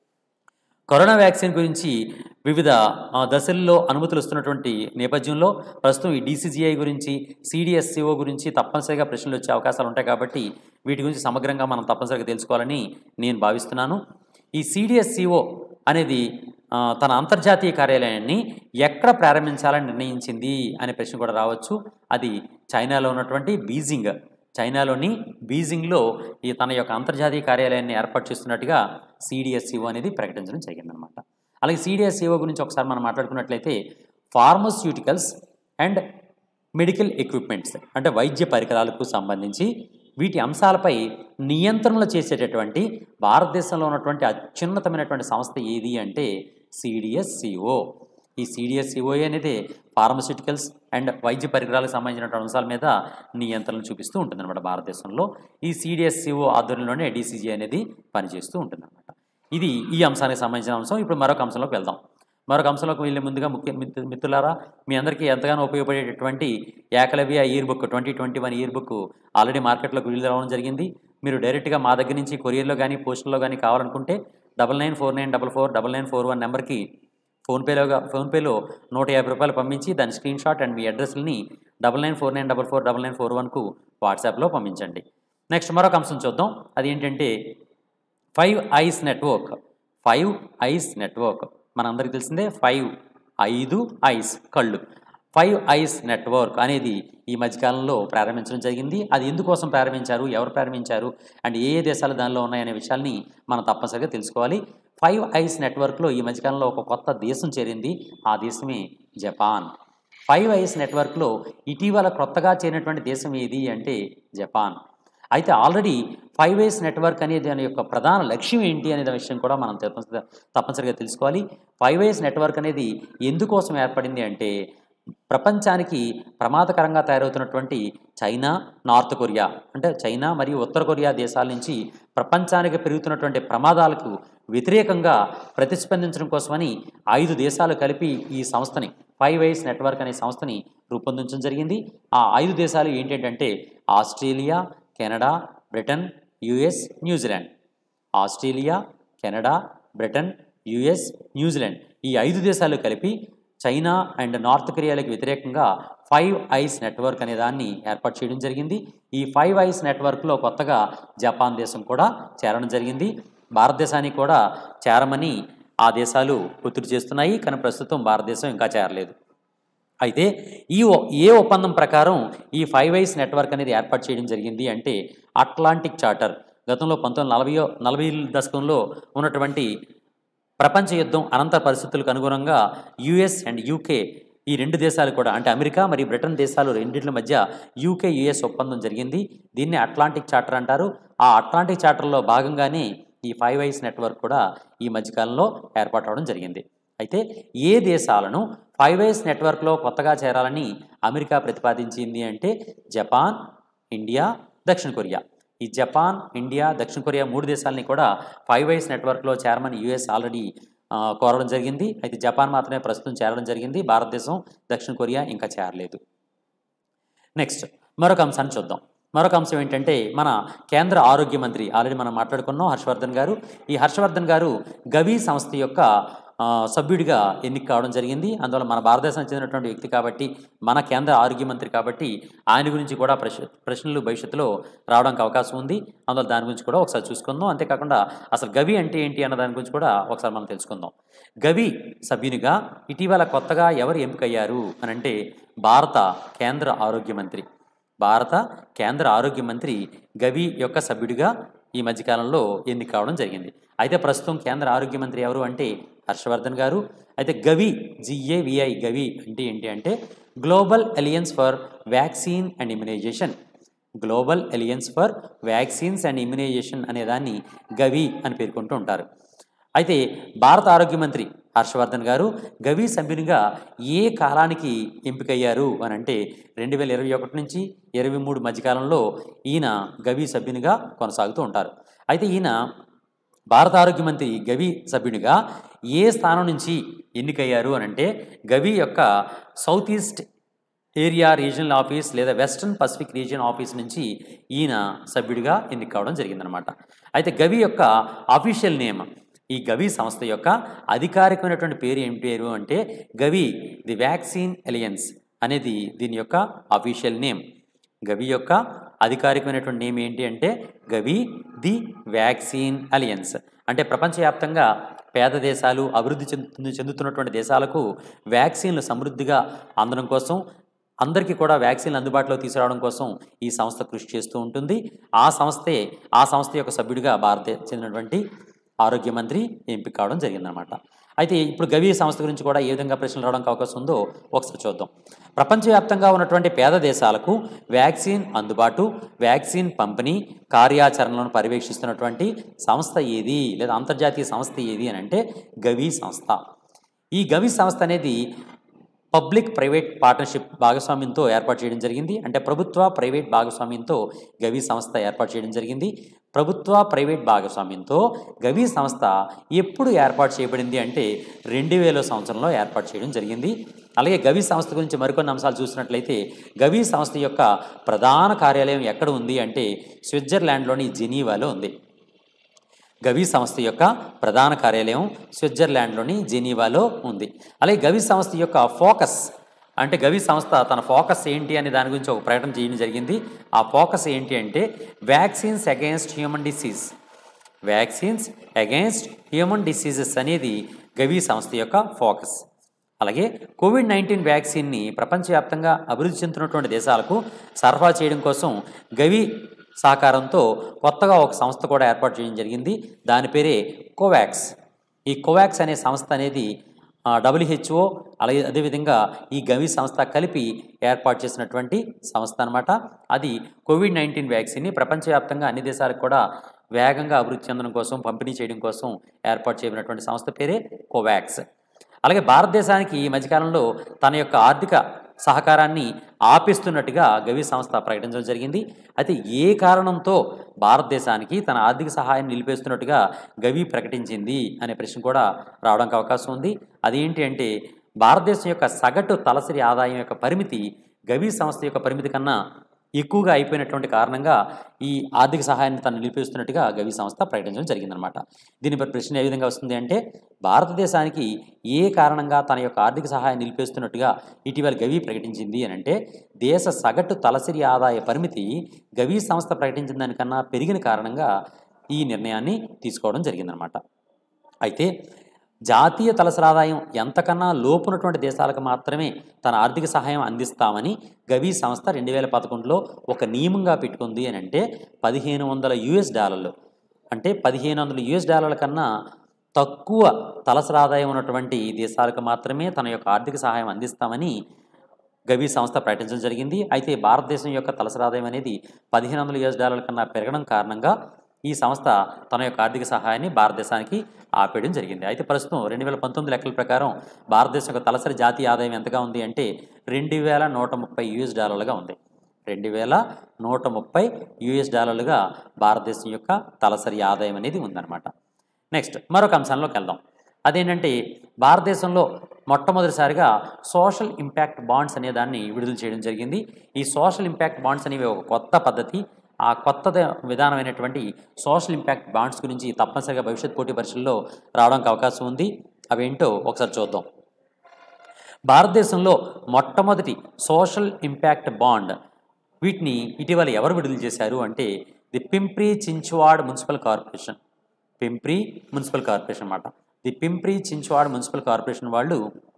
కరోనా వ్యాక్సిన్ గురించి వివిధ ఆ, దశల్లో అనుమతులు వస్తున్నటువంటి నేపథ్యంలో ప్రస్తుతం ఈ డీసీజీఐ గురించి సిడిఎస్సిఓ గురించి తప్పనిసరిగా ప్రశ్నలు వచ్చే అవకాశాలు ఉంటాయి కాబట్టి వీటి గురించి సమగ్రంగా మనం తప్పనిసరిగా తెలుసుకోవాలని నేను భావిస్తున్నాను ఈ సిడిఎస్సిఓ అనేది ఆ, తన అంతర్జాతీయ కార్యాలయాన్ని ఎక్కడ ప్రారంభించాలని నిర్ణయించింది అనే ప్రశ్న కూడా రావచ్చు అది చైనాలో ఉన్నటువంటి బీజింగ్ చైనాలోని బీజింగ్లో ఈ తన యొక్క అంతర్జాతీయ కార్యాలయాన్ని ఏర్పాటు చేస్తున్నట్టుగా సిడిఎస్సిఓ అనేది ప్రకటించడం జరిగిందనమాట అలాగే సిడిఎస్సిఓ గురించి ఒకసారి మనం మాట్లాడుకున్నట్లయితే ఫార్మస్యూటికల్స్ అండ్ మెడికల్ ఎక్విప్మెంట్స్ అంటే వైద్య పరికరాలకు సంబంధించి వీటి అంశాలపై నియంత్రణలు చేసేటటువంటి భారతదేశంలో ఉన్నటువంటి అత్యున్నతమైనటువంటి సంస్థ ఏది అంటే సిడిఎస్సిఓ ఈ సిడిఎస్సిఓఏ అనేది ఫార్మస్యూటికల్స్ అండ్ వైద్య పరికరాలకు సంబంధించినటువంటి అంశాల మీద నియంత్రణ చూపిస్తూ ఉంటుందన్నమాట భారతదేశంలో ఈ సిడిఎస్సిఓ ఆధ్వర్యంలోనే డిసిజి అనేది పనిచేస్తూ ఉంటుందన్నమాట ఇది ఈ అంశానికి సంబంధించిన అంశం ఇప్పుడు మరొక అంశంలోకి వెళ్దాం మరొక అంశంలోకి వెళ్ళే ముందుగా ముఖ్య మిత్రు- మిత్రులారా మీ అందరికీ ఎంతగానో ఉపయోగపడేటటువంటి Ekalavya year book twenty twenty one year book already మార్కెట్లోకి విడుదల రావడం జరిగింది మీరు డైరెక్ట్గా మా దగ్గర నుంచి కొరియర్లో కానీ పోస్టుల్లో కానీ కావాలనుకుంటే double nine four nine double four double nine four one నెంబర్కి ఫోన్పేలోగా ఫోన్పేలో నూట యాభై రూపాయలు పంపించి దాని స్క్రీన్ షాట్ అండ్ మీ అడ్రస్ని double nine four nine double four double nine four వన్కు వాట్సాప్లో పంపించండి నెక్స్ట్ మరొక అంశం చూద్దాం అది ఏంటంటే five eyes network five eyes network మనందరికీ తెలిసిందే ఫైవ్ ఐదు ఐస్ కళ్ళు ఫైవ్ ఐస్ నెట్వర్క్ అనేది ఈ మధ్యకాలంలో ప్రారంభించడం జరిగింది అది ఎందుకోసం ప్రారంభించారు ఎవరు ప్రారంభించారు అండ్ ఏ ఏ దేశాలు దానిలో ఉన్నాయనే విషయాల్ని మనం తప్పనిసరిగా తెలుసుకోవాలి ఫైవ్ ఐస్ నెట్వర్క్లో ఈ మధ్యకాలంలో ఒక కొత్త దేశం చేరింది ఆ దేశమే జపాన్ ఫైవ్ ఐస్ నెట్వర్క్లో ఇటీవల కొత్తగా చేరినటువంటి దేశం ఏది అంటే జపాన్ అయితే ఆల్రెడీ ఫైవ్ వేస్ నెట్వర్క్ అనేది దాని యొక్క ప్రధాన లక్ష్యం ఏంటి అనే విషయం కూడా మనం తప్పనిసరిగా తప్పనిసరిగా తెలుసుకోవాలి ఫైవ్ వేస్ నెట్వర్క్ అనేది ఎందుకోసం ఏర్పడింది అంటే ప్రపంచానికి ప్రమాదకరంగా తయారవుతున్నటువంటి చైనా నార్త్ కొరియా అంటే చైనా మరియు ఉత్తర కొరియా దేశాల నుంచి ప్రపంచానికి పెరుగుతున్నటువంటి ప్రమాదాలకు వ్యతిరేకంగా ప్రతిస్పందించడం కోసమని ఐదు దేశాలు కలిపి ఈ సంస్థని ఫైవ్ వైస్ నెట్వర్క్ అనే సంస్థని రూపొందించడం జరిగింది ఆ ఐదు దేశాలు ఏంటంటే Australia Canada Britain US New Zealand Australia Canada Britain US New Zealand ఈ ఐదు దేశాలు కలిపి చైనా అండ్ నార్త్ కొరియాలకు వ్యతిరేకంగా ఫైవ్ ఐస్ నెట్వర్క్ అనే దాన్ని ఏర్పాటు చేయడం జరిగింది ఈ ఫైవ్ ఐస్ నెట్వర్క్లో కొత్తగా జపాన్ దేశం కూడా చేరడం జరిగింది భారతదేశానికి కూడా చేరమని ఆ దేశాలు ఒత్తిడి చేస్తున్నాయి కానీ ప్రస్తుతం భారతదేశం ఇంకా చేరలేదు అయితే ఈ ఒ- ఏ ఒప్పందం ప్రకారం ఈ ఫైవ్ ఐస్ నెట్వర్క్ అనేది ఏర్పాటు చేయడం జరిగింది అంటే అట్లాంటిక్ చార్టర్ గతంలో పంతొమ్మిది నలభైయో నలభై దశకంలో ఉన్నటువంటి ప్రపంచ యుద్ధం అనంతర పరిస్థితులకు అనుగుణంగా యుఎస్ అండ్ యూకే ఈ రెండు దేశాలు కూడా అంటే అమెరికా మరియు బ్రిటన్ దేశాలు రెండింటి మధ్య యూకే యుఎస్ ఒప్పందం జరిగింది దీన్ని అట్లాంటిక్ చార్టర్ అంటారు ఆ అట్లాంటిక్ చార్టర్లో భాగంగానే ఈ ఫైవ్ ఐస్ నెట్వర్క్ కూడా ఈ మధ్యకాలంలో ఏర్పాటు అవడం జరిగింది అయితే ఏ దేశాలను ఫైవ్ ఐస్ నెట్వర్క్లో కొత్తగా చేరాలని అమెరికా ప్రతిపాదించింది అంటే జపాన్ ఇండియా దక్షిణ కొరియా ఈ జపాన్ ఇండియా దక్షిణ కొరియా మూడు దేశాలని కూడా ఫైవ్ ఐస్ నెట్వర్క్లో చేరమని యుఎస్ ఆల్రెడీ ఆ, కోరడం జరిగింది అయితే జపాన్ మాత్రమే ప్రస్తుతం చేరడం జరిగింది భారతదేశం దక్షిణ కొరియా ఇంకా చేరలేదు నెక్స్ట్ మరొక అంశాన్ని చూద్దాం మరొక అంశం ఏంటంటే మన కేంద్ర ఆరోగ్య మంత్రి ఆల్రెడీ మనం మాట్లాడుకున్నాం హర్షవర్ధన్ గారు ఈ హర్షవర్ధన్ గారు గవి సంస్థ యొక్క ఆ, సభ్యుడిగా ఎన్నిక కావడం జరిగింది అందువల్ల మన భారతదేశానికి చెందినటువంటి వ్యక్తి కాబట్టి మన కేంద్ర ఆరోగ్య మంత్రి కాబట్టి ఆయన గురించి కూడా ప్రశ్న ప్రశ్నలు భవిష్యత్తులో రావడానికి అవకాశం ఉంది అందువల్ల దాని గురించి కూడా ఒకసారి చూసుకుందాం అంతేకాకుండా అసలు గవి అంటే ఏంటి అన్న దాని గురించి కూడా ఒకసారి మనం తెలుసుకుందాం గవి సభ్యునిగా ఇటీవల కొత్తగా ఎవరు ఎంపికయ్యారు అని అంటే భారత కేంద్ర ఆరోగ్య మంత్రి భారత కేంద్ర ఆరోగ్య మంత్రి గవి యొక్క సభ్యుడిగా ఈ మధ్యకాలంలో ఎన్నిక కావడం జరిగింది అయితే ప్రస్తుతం కేంద్ర ఆరోగ్య మంత్రి ఎవరు అంటే హర్షవర్ధన్ గారు అయితే గవి జిఏవిఐ గవి అంటే ఏంటి అంటే global alliance for vaccine and immunization global alliance for vaccines and immunization అనే దాన్ని గవి అని పేర్కొంటూ ఉంటారు అయితే భారత ఆరోగ్య మంత్రి హర్షవర్ధన్ గారు గవి సభ్యునిగా ఏ కాలానికి ఎంపికయ్యారు అని అంటే రెండు వేల ఇరవై ఒకటి నుంచి ఇరవై మూడు మధ్యకాలంలో ఈయన గవి సభ్యునిగా కొనసాగుతూ ఉంటారు అయితే ఈయన భారత ఆరోగ్య మంత్రి గవి సభ్యునిగా ఏ స్థానం నుంచి ఎన్నికయ్యారు అని అంటే గవి యొక్క south east area regional office లేదా వెస్ట్రన్ పసిఫిక్ రీజియన్ ఆఫీస్ నుంచి ఈయన సభ్యుడిగా ఎన్నిక కావడం జరిగిందనమాట అయితే గవి యొక్క అఫీషియల్ నేమ్ ఈ గవి సంస్థ యొక్క అధికారికమైనటువంటి పేరు ఏం పేరు అంటే గవి ది వ్యాక్సిన్ అలియన్స్ అనేది దీని యొక్క అఫీషియల్ నేమ్ గవి యొక్క అధికారికమైనటువంటి నేమ్ ఏంటి అంటే గవి ది వ్యాక్సిన్ అలియన్స్ అంటే ప్రపంచవ్యాప్తంగా పేద దేశాలు అభివృద్ధి చెందుతు చెందుతున్నటువంటి దేశాలకు వ్యాక్సిన్లు సమృద్ధిగా అందడం కోసం అందరికీ కూడా వ్యాక్సిన్లు అందుబాటులో తీసుకురావడం కోసం ఈ సంస్థ కృషి చేస్తూ ఉంటుంది ఆ సంస్థే ఆ సంస్థ యొక్క సభ్యుడిగా భారత చెందినటువంటి ఆరోగ్య మంత్రి ఎంపిక కావడం జరిగిందనమాట అయితే ఇప్పుడు గవి సంస్థ గురించి కూడా ఏ విధంగా ప్రశ్నలు రావడానికి అవకాశం ఉందో ఒకసారి చూద్దాం ప్రపంచవ్యాప్తంగా ఉన్నటువంటి పేద దేశాలకు వ్యాక్సిన్ అందుబాటు వ్యాక్సిన్ పంపిణీ కార్యాచరణలను పర్యవేక్షిస్తున్నటువంటి సంస్థ ఏది లేదా అంతర్జాతీయ సంస్థ ఏది అని అంటే గవి సంస్థ ఈ గవి సంస్థ అనేది పబ్లిక్ ప్రైవేట్ పార్ట్నర్షిప్ భాగస్వామ్యంతో ఏర్పాటు చేయడం జరిగింది అంటే ప్రభుత్వ ప్రైవేట్ భాగస్వామ్యంతో గవి సంస్థ ఏర్పాటు చేయడం జరిగింది ప్రభుత్వ ప్రైవేట్ భాగస్వామ్యంతో గవి సంస్థ ఎప్పుడు ఏర్పాటు చేయబడింది అంటే రెండు వేల సంవత్సరంలో ఏర్పాటు చేయడం జరిగింది అలాగే గవి సంస్థ గురించి మరికొన్ని అంశాలు చూసినట్లయితే గవి సంస్థ యొక్క ప్రధాన కార్యాలయం ఎక్కడ ఉంది అంటే స్విట్జర్లాండ్లోని జెనీవాలో ఉంది గవి సంస్థ యొక్క ప్రధాన కార్యాలయం స్విట్జర్లాండ్లోని జెనీవాలో ఉంది అలాగే గవి సంస్థ యొక్క ఫోకస్ అంటే గవి సంస్థ తన ఫోకస్ ఏంటి అనే దాని గురించి ఒక ప్రకటన చేయడం జరిగింది ఆ ఫోకస్ ఏంటి అంటే vaccines against human disease vaccines against human diseases అనేది గవి సంస్థ యొక్క ఫోకస్ అలాగే కోవిడ్ నైన్టీన్ వ్యాక్సిన్ని ప్రపంచవ్యాప్తంగా అభివృద్ధి చెందుతున్నటువంటి దేశాలకు సరఫరా చేయడం కోసం గవి సహకారంతో కొత్తగా ఒక సంస్థ కూడా ఏర్పాటు చేయడం జరిగింది దాని పేరే కోవాక్స్ ఈ కోవాక్స్ అనే సంస్థ అనేది డబ్ల్యూహెచ్ఓ అలాగే అదేవిధంగా ఈ గవి సంస్థ కలిపి ఏర్పాటు చేసినటువంటి సంస్థ అనమాట అది కోవిడ్ నైన్టీన్ వ్యాక్సిన్ని ప్రపంచవ్యాప్తంగా అన్ని దేశాలకు కూడా వేగంగా అభివృద్ధి చెందడం కోసం పంపిణీ చేయడం కోసం ఏర్పాటు చేయబడినటువంటి సంస్థ పేరే కోవాక్స్ అలాగే భారతదేశానికి ఈ మధ్యకాలంలో తన యొక్క ఆర్థిక సహకారాన్ని ఆపిస్తున్నట్టుగా గవి సంస్థ ప్రకటించడం జరిగింది అయితే ఏ కారణంతో భారతదేశానికి తన ఆర్థిక సహాయాన్ని నిలిపేస్తున్నట్టుగా గవి ప్రకటించింది అనే ప్రశ్న కూడా రావడానికి అవకాశం ఉంది అదేంటి అంటే భారతదేశం యొక్క సగటు తలసరి ఆదాయం యొక్క పరిమితి గవి సంస్థ యొక్క పరిమితి కన్నా ఎక్కువగా అయిపోయినటువంటి కారణంగా ఈ ఆర్థిక సహాయాన్ని తను నిలిపేస్తున్నట్టుగా గవి సంస్థ ప్రకటించడం జరిగిందనమాట దీనిపై ప్రశ్న ఏ విధంగా వస్తుంది అంటే భారతదేశానికి ఏ కారణంగా తన యొక్క ఆర్థిక సహాయం నిలిపేస్తున్నట్టుగా ఇటీవల గవి ప్రకటించింది అని అంటే దేశ సగటు తలసరి ఆదాయ పరిమితి గవి సంస్థ ప్రకటించిన దానికన్నా పెరిగిన కారణంగా ఈ నిర్ణయాన్ని తీసుకోవడం జరిగిందనమాట అయితే జాతీయ తలసరి ఆదాయం ఎంతకన్నా లోపున్నటువంటి దేశాలకు మాత్రమే తన ఆర్థిక సహాయం అందిస్తామని గవి సంస్థ రెండు వేల పదకొండులో ఒక నియమంగా పెట్టుకుంది అని అంటే పదిహేను వందల యుఎస్ డాలర్లు అంటే పదిహేను వందల యుఎస్ డాలర్ల కన్నా తక్కువ తలసరి ఆదాయం ఉన్నటువంటి దేశాలకు మాత్రమే తన యొక్క ఆర్థిక సహాయం అందిస్తామని గవి సంస్థ ప్రకటించడం జరిగింది అయితే భారతదేశం యొక్క తలసరి ఆదాయం అనేది పదిహేను వందల యుఎస్ డాలర్ల కన్నా పెరగడం కారణంగా ఈ సంస్థ తన యొక్క ఆర్థిక సహాయాన్ని భారతదేశానికి ఆపేయడం జరిగింది అయితే ప్రస్తుతం రెండు వేల పంతొమ్మిది లెక్కల ప్రకారం భారతదేశం యొక్క తలసరి జాతీయ ఆదాయం ఎంతగా ఉంది అంటే రెండు వేల నూట ముప్పై యుఎస్ డాలర్లుగా ఉంది రెండు వేల నూట ముప్పై యుఎస్ డాలర్లుగా భారతదేశం యొక్క తలసరి ఆదాయం అనేది ఉందన్నమాట నెక్స్ట్ మరొక అంశంలోకి వెళ్దాం అదేంటంటే భారతదేశంలో మొట్టమొదటిసారిగా సోషల్ ఇంపాక్ట్ బాండ్స్ అనే దాన్ని విడుదల చేయడం జరిగింది ఈ సోషల్ ఇంపాక్ట్ బాండ్స్ అనేవి ఒక కొత్త పద్ధతి ఆ కొత్త విధానమైనటువంటి సోషల్ ఇంపాక్ట్ బాండ్స్ గురించి తప్పనిసరిగా భవిష్యత్ పోటీ పరీక్షల్లో రావడానికి అవకాశం ఉంది అవేంటో ఒకసారి చూద్దాం భారతదేశంలో మొట్టమొదటి సోషల్ ఇంపాక్ట్ బాండ్ వీటిని ఇటీవల ఎవరు విడుదల చేశారు అంటే the Pimpri Chinchwad municipal corporation Pimpri municipal corporation అన్నమాట the Pimpri Chinchwad municipal corporation వాళ్ళు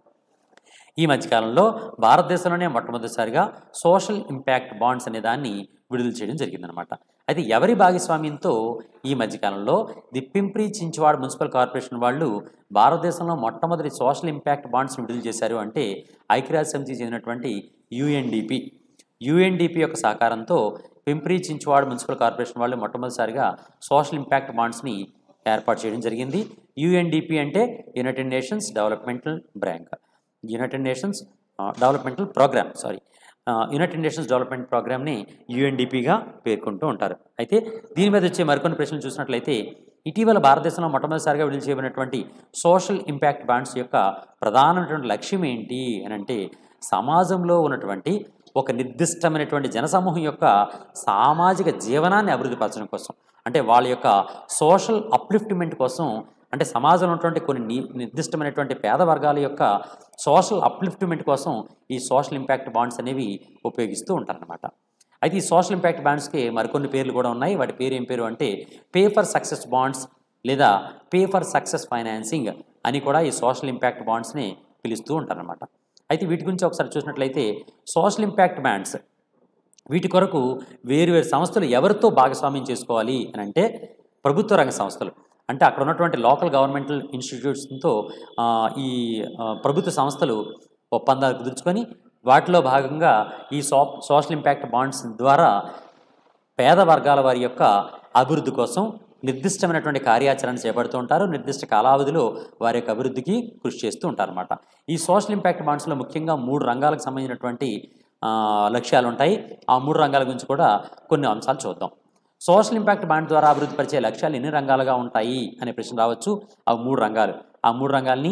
ఈ మధ్యకాలంలో భారతదేశంలోనే మొట్టమొదటిసారిగా సోషల్ ఇంపాక్ట్ బాండ్స్ అనే దాన్ని విడుదల చేయడం జరిగిందనమాట అయితే ఎవరి భాగస్వామ్యంతో ఈ మధ్యకాలంలో the Pimpri Chinchwad municipal corporation వాళ్ళు భారతదేశంలో మొట్టమొదటి సోషల్ ఇంపాక్ట్ బాండ్స్ని విడుదల చేశారు అంటే ఐక్యరాజ్య సమితికి చెందినటువంటి యుఎన్డిపి యుఎన్డిపి యొక్క సహకారంతో పింప్రి చించువాడ్ మున్సిపల్ కార్పొరేషన్ వాళ్ళు మొట్టమొదటిసారిగా సోషల్ ఇంపాక్ట్ బాండ్స్ని ఏర్పాటు చేయడం జరిగింది యుఎన్డిపి అంటే united nations developmental bank united nations developmental programme sorry united nations development ప్రోగ్రామ్ని యుఎన్డిపిగా పేర్కొంటూ ఉంటారు అయితే దీని మీద వచ్చే మరికొన్ని ప్రశ్నలు చూసినట్లయితే ఇటీవల భారతదేశంలో మొట్టమొదటిసారిగా విడుదల చేయబడినటువంటి సోషల్ ఇంపాక్ట్ బాండ్స్ యొక్క ప్రధానమైనటువంటి లక్ష్యం ఏంటి అని అంటే సమాజంలో ఉన్నటువంటి ఒక నిర్దిష్టమైనటువంటి జనసమూహం యొక్క సామాజిక జీవనాన్ని అభివృద్ధి పరచడం కోసం అంటే వాళ్ళ యొక్క సోషల్ అప్లిఫ్ట్మెంట్ కోసం అంటే సమాజంలో ఉన్నటువంటి కొన్ని ని- నిర్దిష్టమైనటువంటి పేద వర్గాల యొక్క సోషల్ అప్లిఫ్ట్మెంట్ కోసం ఈ సోషల్ ఇంపాక్ట్ బాండ్స్ అనేవి ఉపయోగిస్తూ ఉంటారన్నమాట అయితే ఈ సోషల్ ఇంపాక్ట్ బాండ్స్కి మరికొన్ని పేర్లు కూడా ఉన్నాయి వాటి పేరు ఏం పేరు అంటే పే ఫర్ సక్సెస్ బాండ్స్ లేదా పే ఫర్ సక్సెస్ ఫైనాన్సింగ్ అని కూడా ఈ సోషల్ ఇంపాక్ట్ బాండ్స్ని పిలుస్తూ ఉంటారన్నమాట అయితే వీటి గురించి ఒకసారి చూసినట్లయితే సోషల్ ఇంపాక్ట్ బాండ్స్ వీటి కొరకు వేరు వేరు సంస్థలు ఎవరితో భాగస్వామ్యం చేసుకోవాలి అని అంటే ప్రభుత్వ రంగ సంస్థలు అంటే అక్కడ ఉన్నటువంటి లోకల్ గవర్నమెంటల్ ఇన్స్టిట్యూట్స్తో ఆ, ఈ ఆ, ప్రభుత్వ సంస్థలు ఒప్పందాలు కుదుర్చుకొని వాటిలో భాగంగా ఈ సో సోషల్ ఇంపాక్ట్ బాండ్స్ ద్వారా పేద వర్గాల వారి యొక్క అభివృద్ధి కోసం నిర్దిష్టమైనటువంటి కార్యాచరణ చేపడుతూ ఉంటారు నిర్దిష్ట కాలావధిలో వారి యొక్క అభివృద్ధికి కృషి చేస్తూ ఉంటారు అనమాట ఈ సోషల్ ఇంపాక్ట్ బాండ్స్లో ముఖ్యంగా మూడు రంగాలకు సంబంధించినటువంటి ఆ, లక్ష్యాలు ఉంటాయి ఆ మూడు రంగాల గురించి కూడా కొన్ని అంశాలు చూద్దాం సోషల్ ఇంపాక్ట్ బాండ్ ద్వారా అభివృద్ధి పరిచే లక్ష్యాలు ఎన్ని రంగాలుగా ఉంటాయి అనే ప్రశ్న రావచ్చు ఆ మూడు రంగాలు ఆ మూడు రంగాల్ని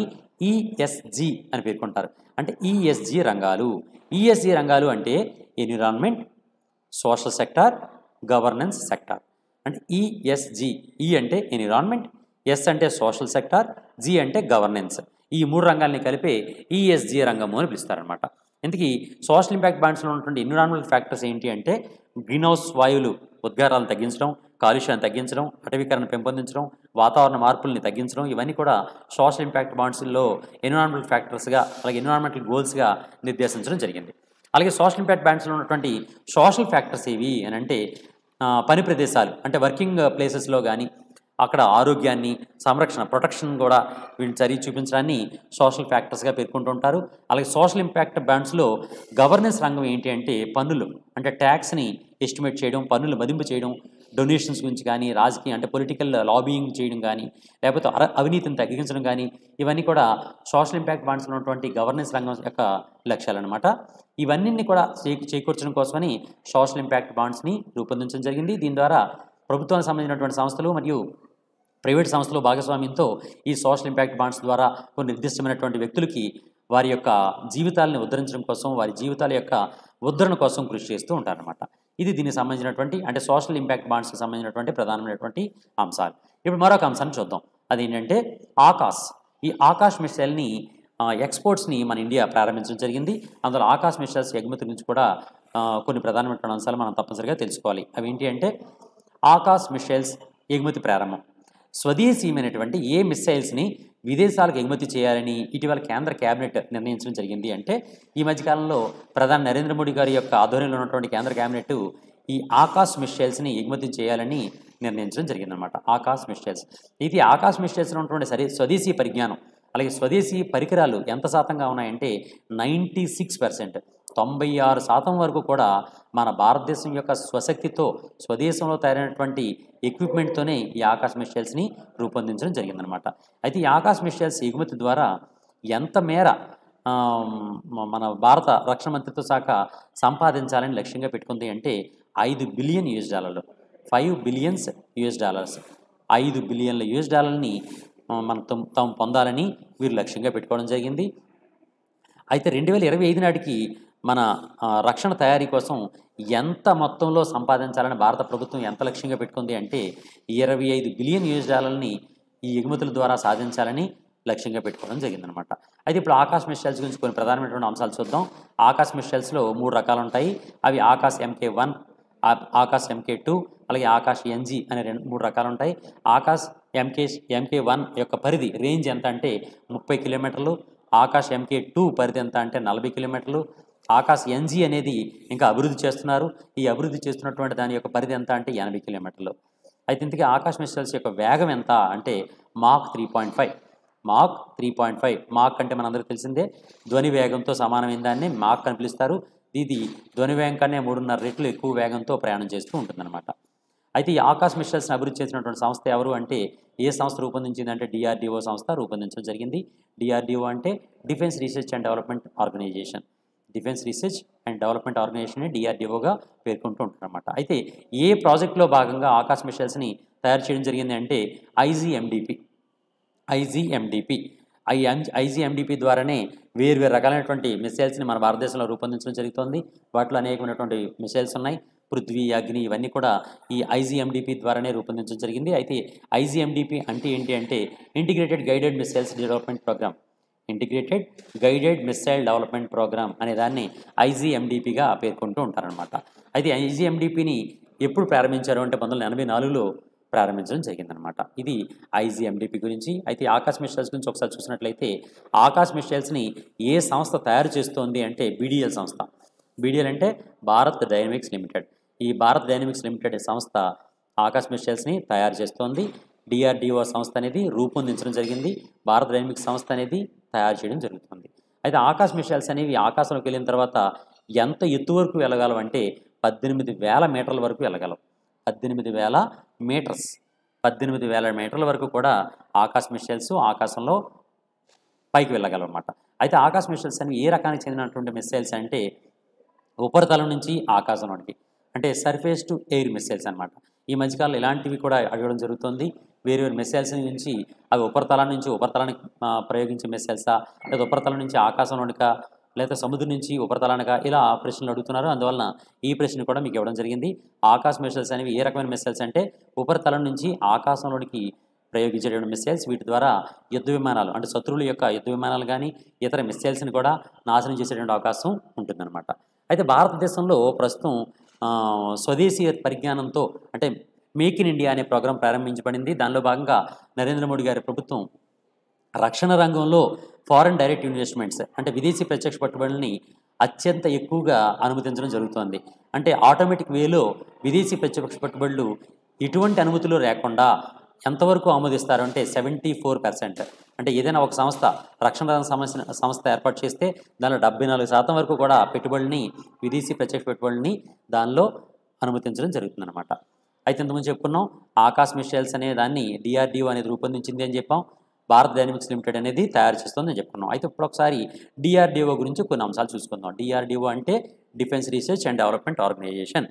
ఈఎస్జి అని పేర్కొంటారు అంటే ఈఎస్జి రంగాలు ఈఎస్జి రంగాలు అంటే environment social sector governance sector అంటే ఈఎస్జి ఈ అంటే ఎన్విరాన్మెంట్ ఎస్ అంటే సోషల్ సెక్టార్ జి అంటే గవర్నెన్స్ ఈ మూడు రంగాల్ని కలిపే ఈఎస్జి రంగము అని పిలుస్తారనమాట ఇంతకీ సోషల్ ఇంపాక్ట్ బాండ్స్లో ఉన్నటువంటి ఎన్విరాన్మెంటల్ ఫ్యాక్టర్స్ ఏంటి అంటే గ్రీన్ హౌస్ వాయువులు ఉద్గారాలను తగ్గించడం కాలుష్యాన్ని తగ్గించడం అటవీకరణ పెంపొందించడం వాతావరణ మార్పుల్ని తగ్గించడం ఇవన్నీ కూడా సోషల్ ఇంపాక్ట్ బాండ్స్లో ఎన్విరాన్మెంటల్ ఫ్యాక్టర్స్గా అలాగే ఎన్విరాన్మెంటల్ గోల్స్గా నిర్దేశించడం జరిగింది అలాగే సోషల్ ఇంపాక్ట్ బ్యాండ్స్లో ఉన్నటువంటి సోషల్ ఫ్యాక్టర్స్ ఏవి అని అంటే ఆ, పని ప్రదేశాలు అంటే వర్కింగ్ ప్లేసెస్లో కానీ అక్కడ ఆరోగ్యాన్ని సంరక్షణ ప్రొటెక్షన్ కూడా వీటిని చర్య చూపించడాన్ని సోషల్ ఫ్యాక్టర్స్గా పేర్కొంటూ ఉంటారు అలాగే సోషల్ ఇంపాక్ట్ బ్యాండ్స్లో గవర్నెన్స్ రంగం ఏంటి అంటే పన్నులు అంటే ట్యాక్స్ని ఎస్టిమేట్ చేయడం పన్నులు మదింపు చేయడం డొనేషన్స్ గురించి కానీ రాజకీయ అంటే పొలిటికల్ లాబియింగ్ చేయడం కానీ లేకపోతే అర అవినీతిని తగ్గించడం కానీ ఇవన్నీ కూడా సోషల్ ఇంపాక్ట్ బాండ్స్లో ఉన్నటువంటి గవర్నెన్స్ రంగం యొక్క లక్ష్యాలన్నమాట ఇవన్నీ కూడా చేకూ చేకూర్చడం కోసమని సోషల్ ఇంపాక్ట్ బాండ్స్ని రూపొందించడం జరిగింది దీని ద్వారా ప్రభుత్వానికి సంబంధించినటువంటి సంస్థలు మరియు ప్రైవేట్ సంస్థలు భాగస్వామ్యంతో ఈ సోషల్ ఇంపాక్ట్ బాండ్స్ ద్వారా కొన్ని నిర్దిష్టమైనటువంటి వ్యక్తులకి వారి యొక్క జీవితాలను ఉద్ధరించడం కోసం వారి జీవితాల యొక్క ఉద్ధరణ కోసం కృషి చేస్తూ ఉంటారనమాట ఇది దీనికి సంబంధించినటువంటి అంటే సోషల్ ఇంపాక్ట్ బాండ్స్కి సంబంధించినటువంటి ప్రధానమైనటువంటి అంశాలు ఇప్పుడు మరొక అంశాన్ని చూద్దాం అదేంటంటే ఆకాశ్ ఈ ఆకాశ్ మిసైల్ని ఆ, ఎక్స్పోర్ట్స్ని మన ఇండియా ప్రారంభించడం జరిగింది అందులో ఆకాశ్ మిసైల్స్ ఎగుమతి గురించి కూడా ఆ, కొన్ని ప్రధానమైనటువంటి అంశాలు మనం తప్పనిసరిగా తెలుసుకోవాలి అవి ఏంటి అంటే ఆకాశ్ మిసైల్స్ ఎగుమతి ప్రారంభం స్వదేశీయమైనటువంటి ఏ మిసైల్స్ని విదేశాలకు ఎగుమతి చేయాలని ఇటీవల కేంద్ర కేబినెట్ నిర్ణయించడం జరిగింది అంటే ఈ మధ్యకాలంలో ప్రధాని నరేంద్ర మోడీ గారి యొక్క ఆధ్వర్యంలో ఉన్నటువంటి కేంద్ర కేబినెట్ ఈ ఆకాశ్ మిసైల్స్ని ఎగుమతి చేయాలని నిర్ణయించడం జరిగిందనమాట ఆకాశ్ మిసైల్స్ ఇది ఆకాశ్ మిసైల్స్లో ఉన్నటువంటి సరే స్వదేశీ పరిజ్ఞానం అలాగే స్వదేశీ పరికరాలు ఎంత శాతంగా ఉన్నాయంటే నైంటీ సిక్స్ పర్సెంట్ తొంభై ఆరు శాతం వరకు కూడా మన భారతదేశం యొక్క స్వశక్తితో స్వదేశంలో తయారైనటువంటి ఎక్విప్మెంట్తోనే ఈ ఆకాశ్ మిసైల్స్ని రూపొందించడం జరిగిందనమాట అయితే ఈ ఆకాశ్ మిసైల్స్ ఎగుమతి ద్వారా ఎంత మేర ఆ, మ- మన భారత రక్షణ మంత్రిత్వ శాఖ సంపాదించాలని లక్ష్యంగా పెట్టుకుంది అంటే ఐదు బిలియన్ యూఎస్ డాలర్లు ఫైవ్ బిలియన్స్ యూఎస్ డాలర్స్ ఐదు బిలియన్ల యూఎస్ డాలర్ని ఆ, మనం తం- తాము పొందాలని వీరు లక్ష్యంగా పెట్టుకోవడం జరిగింది అయితే రెండు వేల ఇరవై ఐదు నాటికి మన ఆ, రక్షణ తయారీ కోసం ఎంత మొత్తంలో సంపాదించాలని భారత ప్రభుత్వం ఎంత లక్ష్యంగా పెట్టుకుంది అంటే ఇరవై ఐదు బిలియన్ యూఎస్ డాలర్ని ఈ ఎగుమతుల ద్వారా సాధించాలని లక్ష్యంగా పెట్టుకోవడం జరిగిందనమాట అయితే ఇప్పుడు ఆకాశ్ మిస్టైల్స్ గురించి కొన్ని ప్రధానమైనటువంటి అంశాలు చూద్దాం ఆకాశ్ మిస్టైల్స్లో మూడు రకాలు ఉంటాయి అవి Akash MK one Akash MK two అలాగే ఆకాశ్ ఎన్జీ అనే రెండు మూడు రకాలు ఉంటాయి ఆకాశ్ ఎంకే ఎంకే వన్ యొక్క పరిధి రేంజ్ ఎంత అంటే ముప్పై కిలోమీటర్లు ఆకాశ్ ఎంకే టూ పరిధి ఎంత అంటే నలభై కిలోమీటర్లు ఆకాశ్ ఎన్జీ అనేది ఇంకా అభివృద్ధి చేస్తున్నారు ఈ అభివృద్ధి చేస్తున్నటువంటి దాని యొక్క పరిధి ఎంత అంటే ఎనభై కిలోమీటర్లు అయితే ఇంతకీ ఆకాశ్ మిస్టైల్స్ యొక్క వేగం ఎంత అంటే Mach three point five Mach three point five Mach అంటే మనందరికీ తెలిసిందే ధ్వని వేగంతో సమానమైన దాన్ని మాక్ అని పిలుస్తారు ఇది ధ్వని వేగం కన్నా మూడున్నర రెట్లు ఎక్కువ వేగంతో ప్రయాణం చేస్తూ ఉంటుందన్నమాట అయితే ఈ ఆకాశ్ మిస్టైల్స్ని అభివృద్ధి చేసినటువంటి సంస్థ ఎవరు అంటే ఏ సంస్థ రూపొందించింది అంటే డిఆర్డిఓ సంస్థ రూపొందించడం జరిగింది డిఆర్డిఓ అంటే defence research and development organisation defence research and development organisation డిఆర్డిఓగా పేర్కొంటూ ఉంటారన్నమాట అయితే ఏ ప్రాజెక్ట్లో భాగంగా ఆకాశ్ మిసైల్స్ని తయారు చేయడం జరిగింది అంటే ఐజీఎండిపి ఐజీఎండిపి ఐ ఐజీఎండిపి ద్వారానే వేరు వేరు రకాలైనటువంటి మిసైల్స్ని మన భారతదేశంలో రూపొందించడం జరుగుతుంది వాటిలో అనేకమైనటువంటి మిసైల్స్ ఉన్నాయి పృథ్వీ అగ్ని ఇవన్నీ కూడా ఈ ఐజీఎండిపి ద్వారానే రూపొందించడం జరిగింది అయితే ఐజీఎండిపి అంటే ఏంటి అంటే integrated guided missiles development programme integrated guided missile development programme అనే దాన్ని ఐజీఎండిపిగా పేర్కొంటూ ఉంటారనమాట అయితే ఐజీఎండిపిని ఎప్పుడు ప్రారంభించారు అంటే పంతొమ్మిది వందల ఎనభై నాలుగులో ప్రారంభించడం జరిగిందనమాట ఇది ఐజీఎండిపి గురించి అయితే ఆకాశ్ మిస్టైల్స్ గురించి ఒకసారి చూసినట్లయితే ఆకాశ్ మిస్టైల్స్ని ఏ సంస్థ తయారు చేస్తోంది అంటే బీడీఎల్ సంస్థ బీడీఎల్ అంటే భారత్ డైనమిక్స్ లిమిటెడ్ ఈ భారత్ డైనమిక్స్ లిమిటెడ్ సంస్థ ఆకాశ్ మిస్టైల్స్ని తయారు చేస్తోంది డిఆర్డిఓ సంస్థ అనేది రూపొందించడం జరిగింది భారత్ డైనమిక్స్ సంస్థ అనేది తయారు చేయడం జరుగుతుంది అయితే ఆకాశ్ మిసైల్స్ అనేవి ఆకాశంలోకి వెళ్ళిన తర్వాత ఎంత ఎత్తు వరకు వెళ్ళగలవు అంటే పద్దెనిమిది వేల మీటర్ల వరకు వెళ్ళగలవు పద్దెనిమిది వేల మీటర్స్ పద్దెనిమిది వేల మీటర్ల వరకు కూడా ఆకాశ మిస్సైల్స్ ఆకాశంలో పైకి వెళ్ళగలవు అనమాట అయితే ఆకాశ మిస్సైల్స్ అనేవి ఏ రకానికి చెందినటువంటి మిస్సైల్స్ అంటే ఉపరితలం నుంచి ఆకాశంలోనికి అంటే సర్ఫేస్ టు ఎయిర్ మిస్సైల్స్ అనమాట ఈ మధ్యకాలంలో ఇలాంటివి కూడా అడగడం జరుగుతుంది వేరు వేరు మిస్సైల్స్ నుంచి అవి ఉపరితలం నుంచి ఉపరితలానికి ఆ, ప్రయోగించే మిస్సైల్సా లేదా ఉపరితలం నుంచి ఆకాశంలోనికా లేదా సముద్రం నుంచి ఉపరితలానికా ఇలా ప్రశ్నలు అడుగుతున్నారు అందువలన ఈ ప్రశ్న కూడా మీకు ఇవ్వడం జరిగింది ఆకాశ మిస్సైల్స్ అనేవి ఏ రకమైన మిస్సైల్స్ అంటే ఉపరితలం నుంచి ఆకాశంలోనికి ప్రయోగించేటువంటి మిస్సైల్స్ వీటి ద్వారా యుద్ధ విమానాలు అంటే శత్రువుల యొక్క యుద్ధ విమానాలు కానీ ఇతర మిస్సైల్స్ని కూడా నాశనం చేసేటువంటి అవకాశం ఉంటుందన్నమాట అయితే భారతదేశంలో ప్రస్తుతం ఆ, స్వదేశీ పరిజ్ఞానంతో అంటే మేక్ ఇన్ ఇండియా అనే ప్రోగ్రాం ప్రారంభించబడింది దానిలో భాగంగా నరేంద్ర మోడీ గారి ప్రభుత్వం రక్షణ రంగంలో ఫారెన్ డైరెక్ట్ ఇన్వెస్ట్మెంట్స్ అంటే విదేశీ ప్రత్యక్ష పెట్టుబడుల్ని అత్యంత ఎక్కువగా అనుమతించడం జరుగుతోంది అంటే ఆటోమేటిక్ వేలో విదేశీ ప్రత్యక్ష పెట్టుబడులు ఎటువంటి అనుమతులు లేకుండా ఎంతవరకు ఆమోదిస్తారు అంటే సెవెంటీ ఫోర్ పర్సెంట్ అంటే ఏదైనా ఒక సంస్థ రక్షణ రంగ సమస్య సంస్థ ఏర్పాటు చేస్తే దానిలో డెబ్బై నాలుగు శాతం వరకు కూడా పెట్టుబడిని విదేశీ ప్రత్యక్ష పెట్టుబడిని దానిలో అనుమతించడం జరుగుతుందన్నమాట అయితే ఇంతకుముందు చెప్పుకున్నాం ఆకాశ్ మిషైల్స్ అనే దాన్ని డిఆర్డిఓ అనేది రూపొందించింది అని చెప్పాం భారత్ డైనమిక్స్ లిమిటెడ్ అనేది తయారు చేస్తుందని చెప్పుకున్నాం అయితే ఇప్పుడు ఒకసారి డిఆర్డిఓ గురించి కొన్ని అంశాలు చూసుకుందాం డిఆర్డిఓ అంటే defence research and development organisation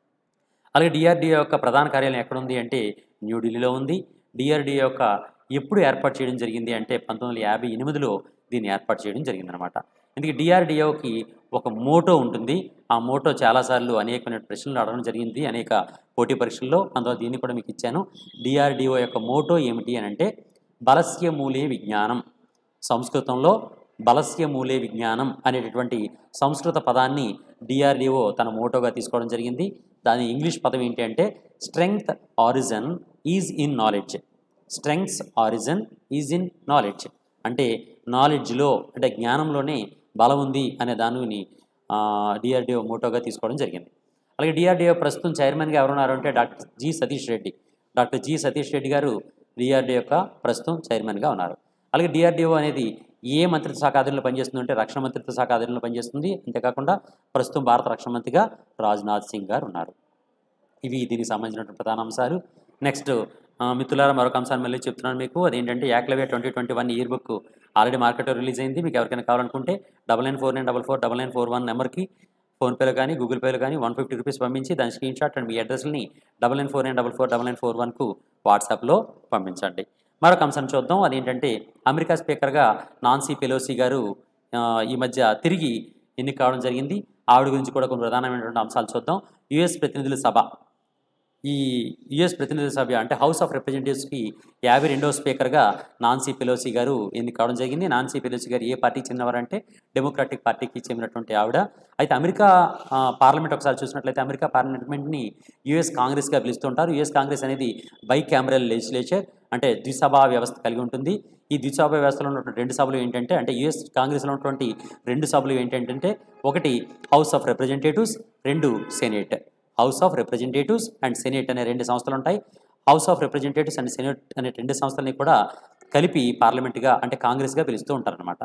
అలాగే డిఆర్డిఓ యొక్క ప్రధాన కార్యాలయం ఎక్కడ ఉంది అంటే న్యూఢిల్లీలో ఉంది డిఆర్డిఓ యొక్క ఎప్పుడు ఏర్పాటు చేయడం జరిగింది అంటే పంతొమ్మిది వందల యాభై ఎనిమిదిలో దీన్ని ఏర్పాటు చేయడం జరిగిందనమాట ఇందుకే డిఆర్డిఓకి ఒక మోటో ఉంటుంది ఆ మోటో చాలాసార్లు అనేకమైన ప్రశ్నలు అడగడం జరిగింది అనేక పోటీ పరీక్షల్లో అందులో దీన్ని కూడా మీకు ఇచ్చాను డిఆర్డిఓ యొక్క మోటో ఏమిటి అని అంటే బలస్య మూలే విజ్ఞానం సంస్కృతంలో బలస్య మూలే విజ్ఞానం అనేటటువంటి సంస్కృత పదాన్ని డిఆర్డిఓ తన మోటోగా తీసుకోవడం జరిగింది దాని ఇంగ్లీష్ పదం ఏంటి అంటే strength origin is in knowledge strengths origin is in knowledge అంటే నాలెడ్జ్లో అంటే జ్ఞానంలోనే బలం ఉంది అనే దానిని డిఆర్డిఓ మోటోగా తీసుకోవడం జరిగింది అలాగే డిఆర్డిఓ ప్రస్తుతం చైర్మన్గా ఎవరున్నారు అంటే doctor G Satish Reddy doctor G Satish Reddy గారు డిఆర్డిఓ యొక్క ప్రస్తుతం చైర్మన్గా ఉన్నారు అలాగే డిఆర్డిఓ అనేది ఏ మంత్రిత్వ శాఖ ఆధీనంలో పనిచేస్తుంది అంటే రక్షణ మంత్రిత్వ శాఖ ఆధీనంలో పనిచేస్తుంది అంతేకాకుండా ప్రస్తుతం భారత రక్షణ మంత్రిగా రాజ్నాథ్ సింగ్ గారు ఉన్నారు ఇవి దీనికి సంబంధించినటువంటి ప్రధాన అంశాలు నెక్స్ట్ ఆ, మిత్రులారా మరొక అంశాన్ని మళ్ళీ చెప్తున్నాను మీకు అదేంటంటే యాక్లవే twenty twenty one year book already మార్కెట్లో రిలీజ్ అయింది మీకు ఎవరికైనా కావాలనుకుంటే double nine four nine double four double nine four one నెంబర్కి ఫోన్పేలో కానీ గూగుల్ పేలో కానీ వన్ ఫిఫ్టీ రూపీస్ పంపించి దాని స్క్రీన్ షాట్ అండ్ మీ అడ్రస్ని double nine four nine double four double nine four వన్కు వాట్సాప్లో పంపించండి మరొక అంశం చూద్దాం అదేంటంటే అమెరికా స్పీకర్గా నాన్సీ పెలోసి గారు ఆ, ఈ మధ్య తిరిగి ఎన్నిక కావడం జరిగింది ఆవిడ గురించి కూడా కొన్ని ప్రధానమైనటువంటి అంశాలు చూద్దాం యుఎస్ ప్రతినిధుల సభ ఈ యుఎస్ ప్రతినిధుల సభ అంటే హౌస్ ఆఫ్ రిప్రజెంటేటివ్స్కి యాభై రెండవ స్పీకర్గా నాన్సీ పెలోసి గారు ఎన్నిక కావడం జరిగింది నాన్సీ పెలోసి గారు ఏ పార్టీకి చెందినవారంటే డెమోక్రాటిక్ పార్టీకి చెందినటువంటి ఆవిడ అయితే అమెరికా ఆ, పార్లమెంట్ ఒకసారి చూసినట్లయితే అమెరికా పార్లమెంట్ని యుఎస్ కాంగ్రెస్గా పిలుస్తుంటారు యుఎస్ కాంగ్రెస్ అనేది బై క్యామరల్ లెజిస్లేచర్ అంటే ద్విసభా వ్యవస్థ కలిగి ఉంటుంది ఈ ద్విసభా వ్యవస్థలో ఉన్నటువంటి రెండు సభలు ఏంటంటే అంటే యుఎస్ కాంగ్రెస్లో ఉన్నటువంటి రెండు సభలు ఏంటంటే ఒకటి హౌస్ ఆఫ్ రిప్రజెంటేటివ్స్ రెండు Senate house of representatives and Senate అనే రెండు సంస్థలు ఉంటాయి house of representatives and Senate అనే రెండు సంస్థలని కూడా కలిపి పార్లమెంట్గా అంటే కాంగ్రెస్గా పిలుస్తూ ఉంటారనమాట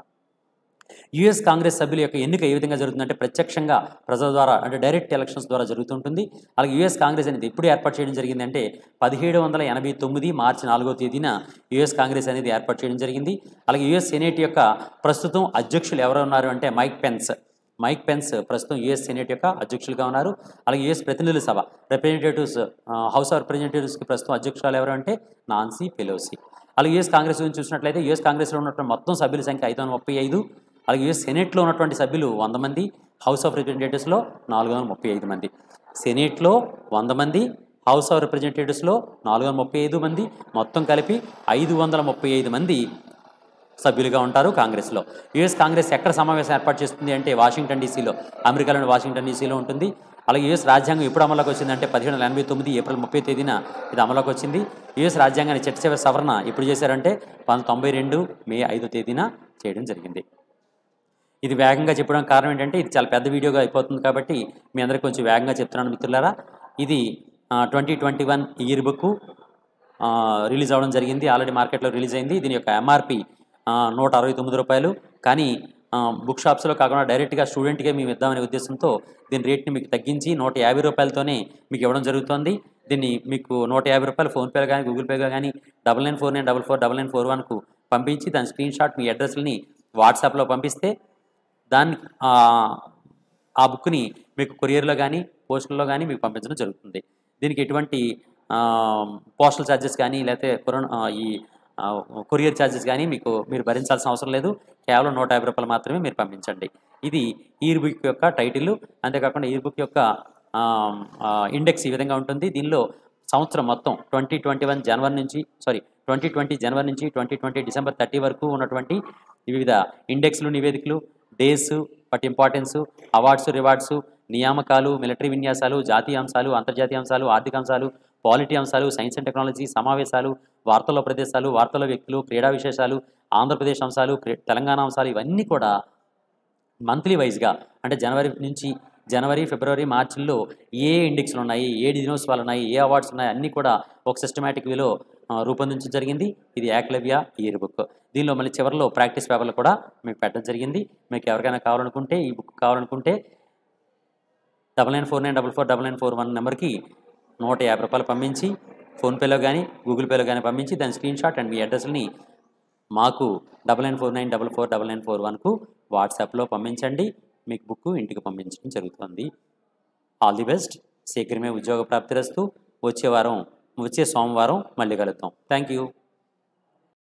యుఎస్ కాంగ్రెస్ సభ్యుల యొక్క ఎన్నిక ఏ విధంగా జరుగుతుందంటే ప్రత్యక్షంగా ప్రజల ద్వారా అంటే డైరెక్ట్ ఎలక్షన్స్ ద్వారా జరుగుతుంటుంది అలాగే యుఎస్ కాంగ్రెస్ అనేది ఎప్పుడు ఏర్పాటు చేయడం జరిగిందంటే పదిహేడు వందల ఎనభై తొమ్మిది మార్చి నాలుగో తేదీన యుఎస్ కాంగ్రెస్ అనేది ఏర్పాటు చేయడం జరిగింది అలాగే యుఎస్ సెనేట్ యొక్క ప్రస్తుతం అధ్యక్షులు ఎవరు ఉన్నారు అంటే మైక్ పెన్స్ మైక్ పెన్స్ ప్రస్తుతం యుఎస్ సెనేట్ యొక్క అధ్యక్షులుగా ఉన్నారు అలాగే యుఎస్ ప్రతినిధుల సభ రిప్రజెంటేటివ్స్ హౌస్ ఆఫ్ రిప్రజెంటేటివ్స్కి ప్రస్తుతం అధ్యక్షురాలు ఎవరు అంటే నాన్సీ పెలోసి అలాగే యుఎస్ కాంగ్రెస్ గురించి చూసినట్లయితే యుఎస్ కాంగ్రెస్లో ఉన్నటువంటి మొత్తం సభ్యుల సంఖ్య ఐదు వందల ముప్పై ఐదు అలాగే యుఎస్ సెనేట్లో ఉన్నటువంటి సభ్యులు వంద మంది హౌస్ ఆఫ్ రిప్రజెంటేటివ్స్లో నాలుగు వందల ముప్పై ఐదు మంది సెనేట్లో వంద మంది హౌస్ ఆఫ్ రిప్రజెంటేటివ్స్లో నాలుగు వందల ముప్పై ఐదు మంది మొత్తం కలిపి ఐదు వందల ముప్పై ఐదు మంది సభ్యులుగా ఉంటారు కాంగ్రెస్లో యుఎస్ కాంగ్రెస్ ఎక్కడ సమావేశం ఏర్పాటు చేస్తుంది అంటే వాషింగ్టన్ డీసీలో అమెరికాలోని వాషింగ్టన్ డీసీలో ఉంటుంది అలాగే యుఎస్ రాజ్యాంగం ఎప్పుడు అమలులోకి వచ్చిందంటే పదిహేడు వందల ఎనభై తొమ్మిది ఏప్రిల్ ముప్పై తేదీన ఇది అమలులోకి వచ్చింది యుఎస్ రాజ్యాంగాన్ని చట్టసభ సవరణ ఎప్పుడు చేశారంటే పంతొమ్మిది తొంభై రెండు మే ఐదో తేదీన చేయడం జరిగింది ఇది వేగంగా చెప్పడానికి కారణం ఏంటంటే ఇది చాలా పెద్ద వీడియోగా అయిపోతుంది కాబట్టి మీ అందరికి కొంచెం వేగంగా చెప్తున్నాను మిత్రులారా ఇది twenty twenty one year book release అవ్వడం జరిగింది ఆల్రెడీ మార్కెట్లో రిలీజ్ అయింది దీని యొక్క ఎంఆర్పి నూట అరవై తొమ్మిది రూపాయలు కానీ బుక్ షాప్స్లో కాకుండా డైరెక్ట్గా స్టూడెంట్కే మేము ఇద్దామనే ఉద్దేశంతో దీని రేట్ని మీకు తగ్గించి నూట యాభై రూపాయలతోనే మీకు ఇవ్వడం జరుగుతుంది దీన్ని మీకు నూట యాభై రూపాయలు ఫోన్పేలో కానీ గూగుల్ పేలో కానీ double nine four nine double four double nine four వన్కు పంపించి దాని స్క్రీన్ షాట్ మీ అడ్రస్ని వాట్సాప్లో పంపిస్తే దాన్ని ఆ, ఆ బుక్ని మీకు కొరియర్లో కానీ పోస్టుల్లో కానీ మీకు పంపించడం జరుగుతుంది దీనికి ఎటువంటి పోస్టల్ ఛార్జెస్ కానీ లేకపోతే కొరోనా ఆ, ఈ ఆ, కొరియర్ ఛార్జెస్ కానీ మీకు మీరు భరించాల్సిన అవసరం లేదు కేవలం నూట యాభై రూపాయలు మాత్రమే మీరు పంపించండి ఇది ఈ బుక్ యొక్క టైటిల్ అంతేకాకుండా ఈ బుక్ యొక్క ఆ, ఆ, ఇండెక్స్ ఈ విధంగా ఉంటుంది దీనిలో సంవత్సరం మొత్తం ట్వంటీ ట్వంటీ వన్ జనవరి నుంచి సారీ ట్వంటీ ట్వంటీ జనవరి నుంచి ట్వంటీ ట్వంటీ డిసెంబర్ థర్టీ వరకు ఉన్నటువంటి వివిధ ఇండెక్స్లు నివేదికలు డేస్ వాటి ఇంపార్టెన్స్ అవార్డ్స్ రివార్డ్స్ నియామకాలు మిలిటరీ విన్యాసాలు జాతీయ అంశాలు అంతర్జాతీయ అంశాలు ఆర్థిక అంశాలు పాలిటీ అంశాలు సైన్స్ అండ్ టెక్నాలజీ సమావేశాలు వార్తల్లో ప్రదేశాలు వార్తల్లో వ్యక్తులు క్రీడా విశేషాలు ఆంధ్రప్రదేశ్ అంశాలు క్రీ- తెలంగాణ అంశాలు ఇవన్నీ కూడా మంత్లీ వైజ్గా అంటే జనవరి నుంచి జనవరి ఫిబ్రవరి మార్చిల్లో ఏ ఇండెక్స్లు ఉన్నాయి ఏ దినోత్సవాలు ఉన్నాయి ఏ అవార్డ్స్ ఉన్నాయి అన్నీ కూడా ఒక సిస్టమేటిక్ వేలో ఆ, రూపొందించడం జరిగింది ఇది ఏకలవ్య ఇయర్ బుక్ దీనిలో మళ్ళీ చివరిలో ప్రాక్టీస్ పేపర్లు కూడా మీకు పెట్టడం జరిగింది మీకు ఎవరికైనా కావాలనుకుంటే ఈ బుక్ కావాలనుకుంటే double nine four nine double four double nine four one నెంబర్కి నూట యాభై రూపాయలు పంపించి ఫోన్పేలో కానీ గూగుల్ పేలో కానీ పంపించి దాని స్క్రీన్ షాట్ అండ్ మీ అడ్రస్ని మాకు double nine four nine double four double nine four వన్కు వాట్సాప్లో పంపించండి మీకు బుక్ ఇంటికి పంపించడం జరుగుతుంది ఆల్ ది బెస్ట్ శీఘ్రమే ఉద్యోగ ప్రాప్తిరస్తూ వచ్చే వారం వచ్చే సోమవారం మళ్ళీ కలుద్దాం థ్యాంక్ యూ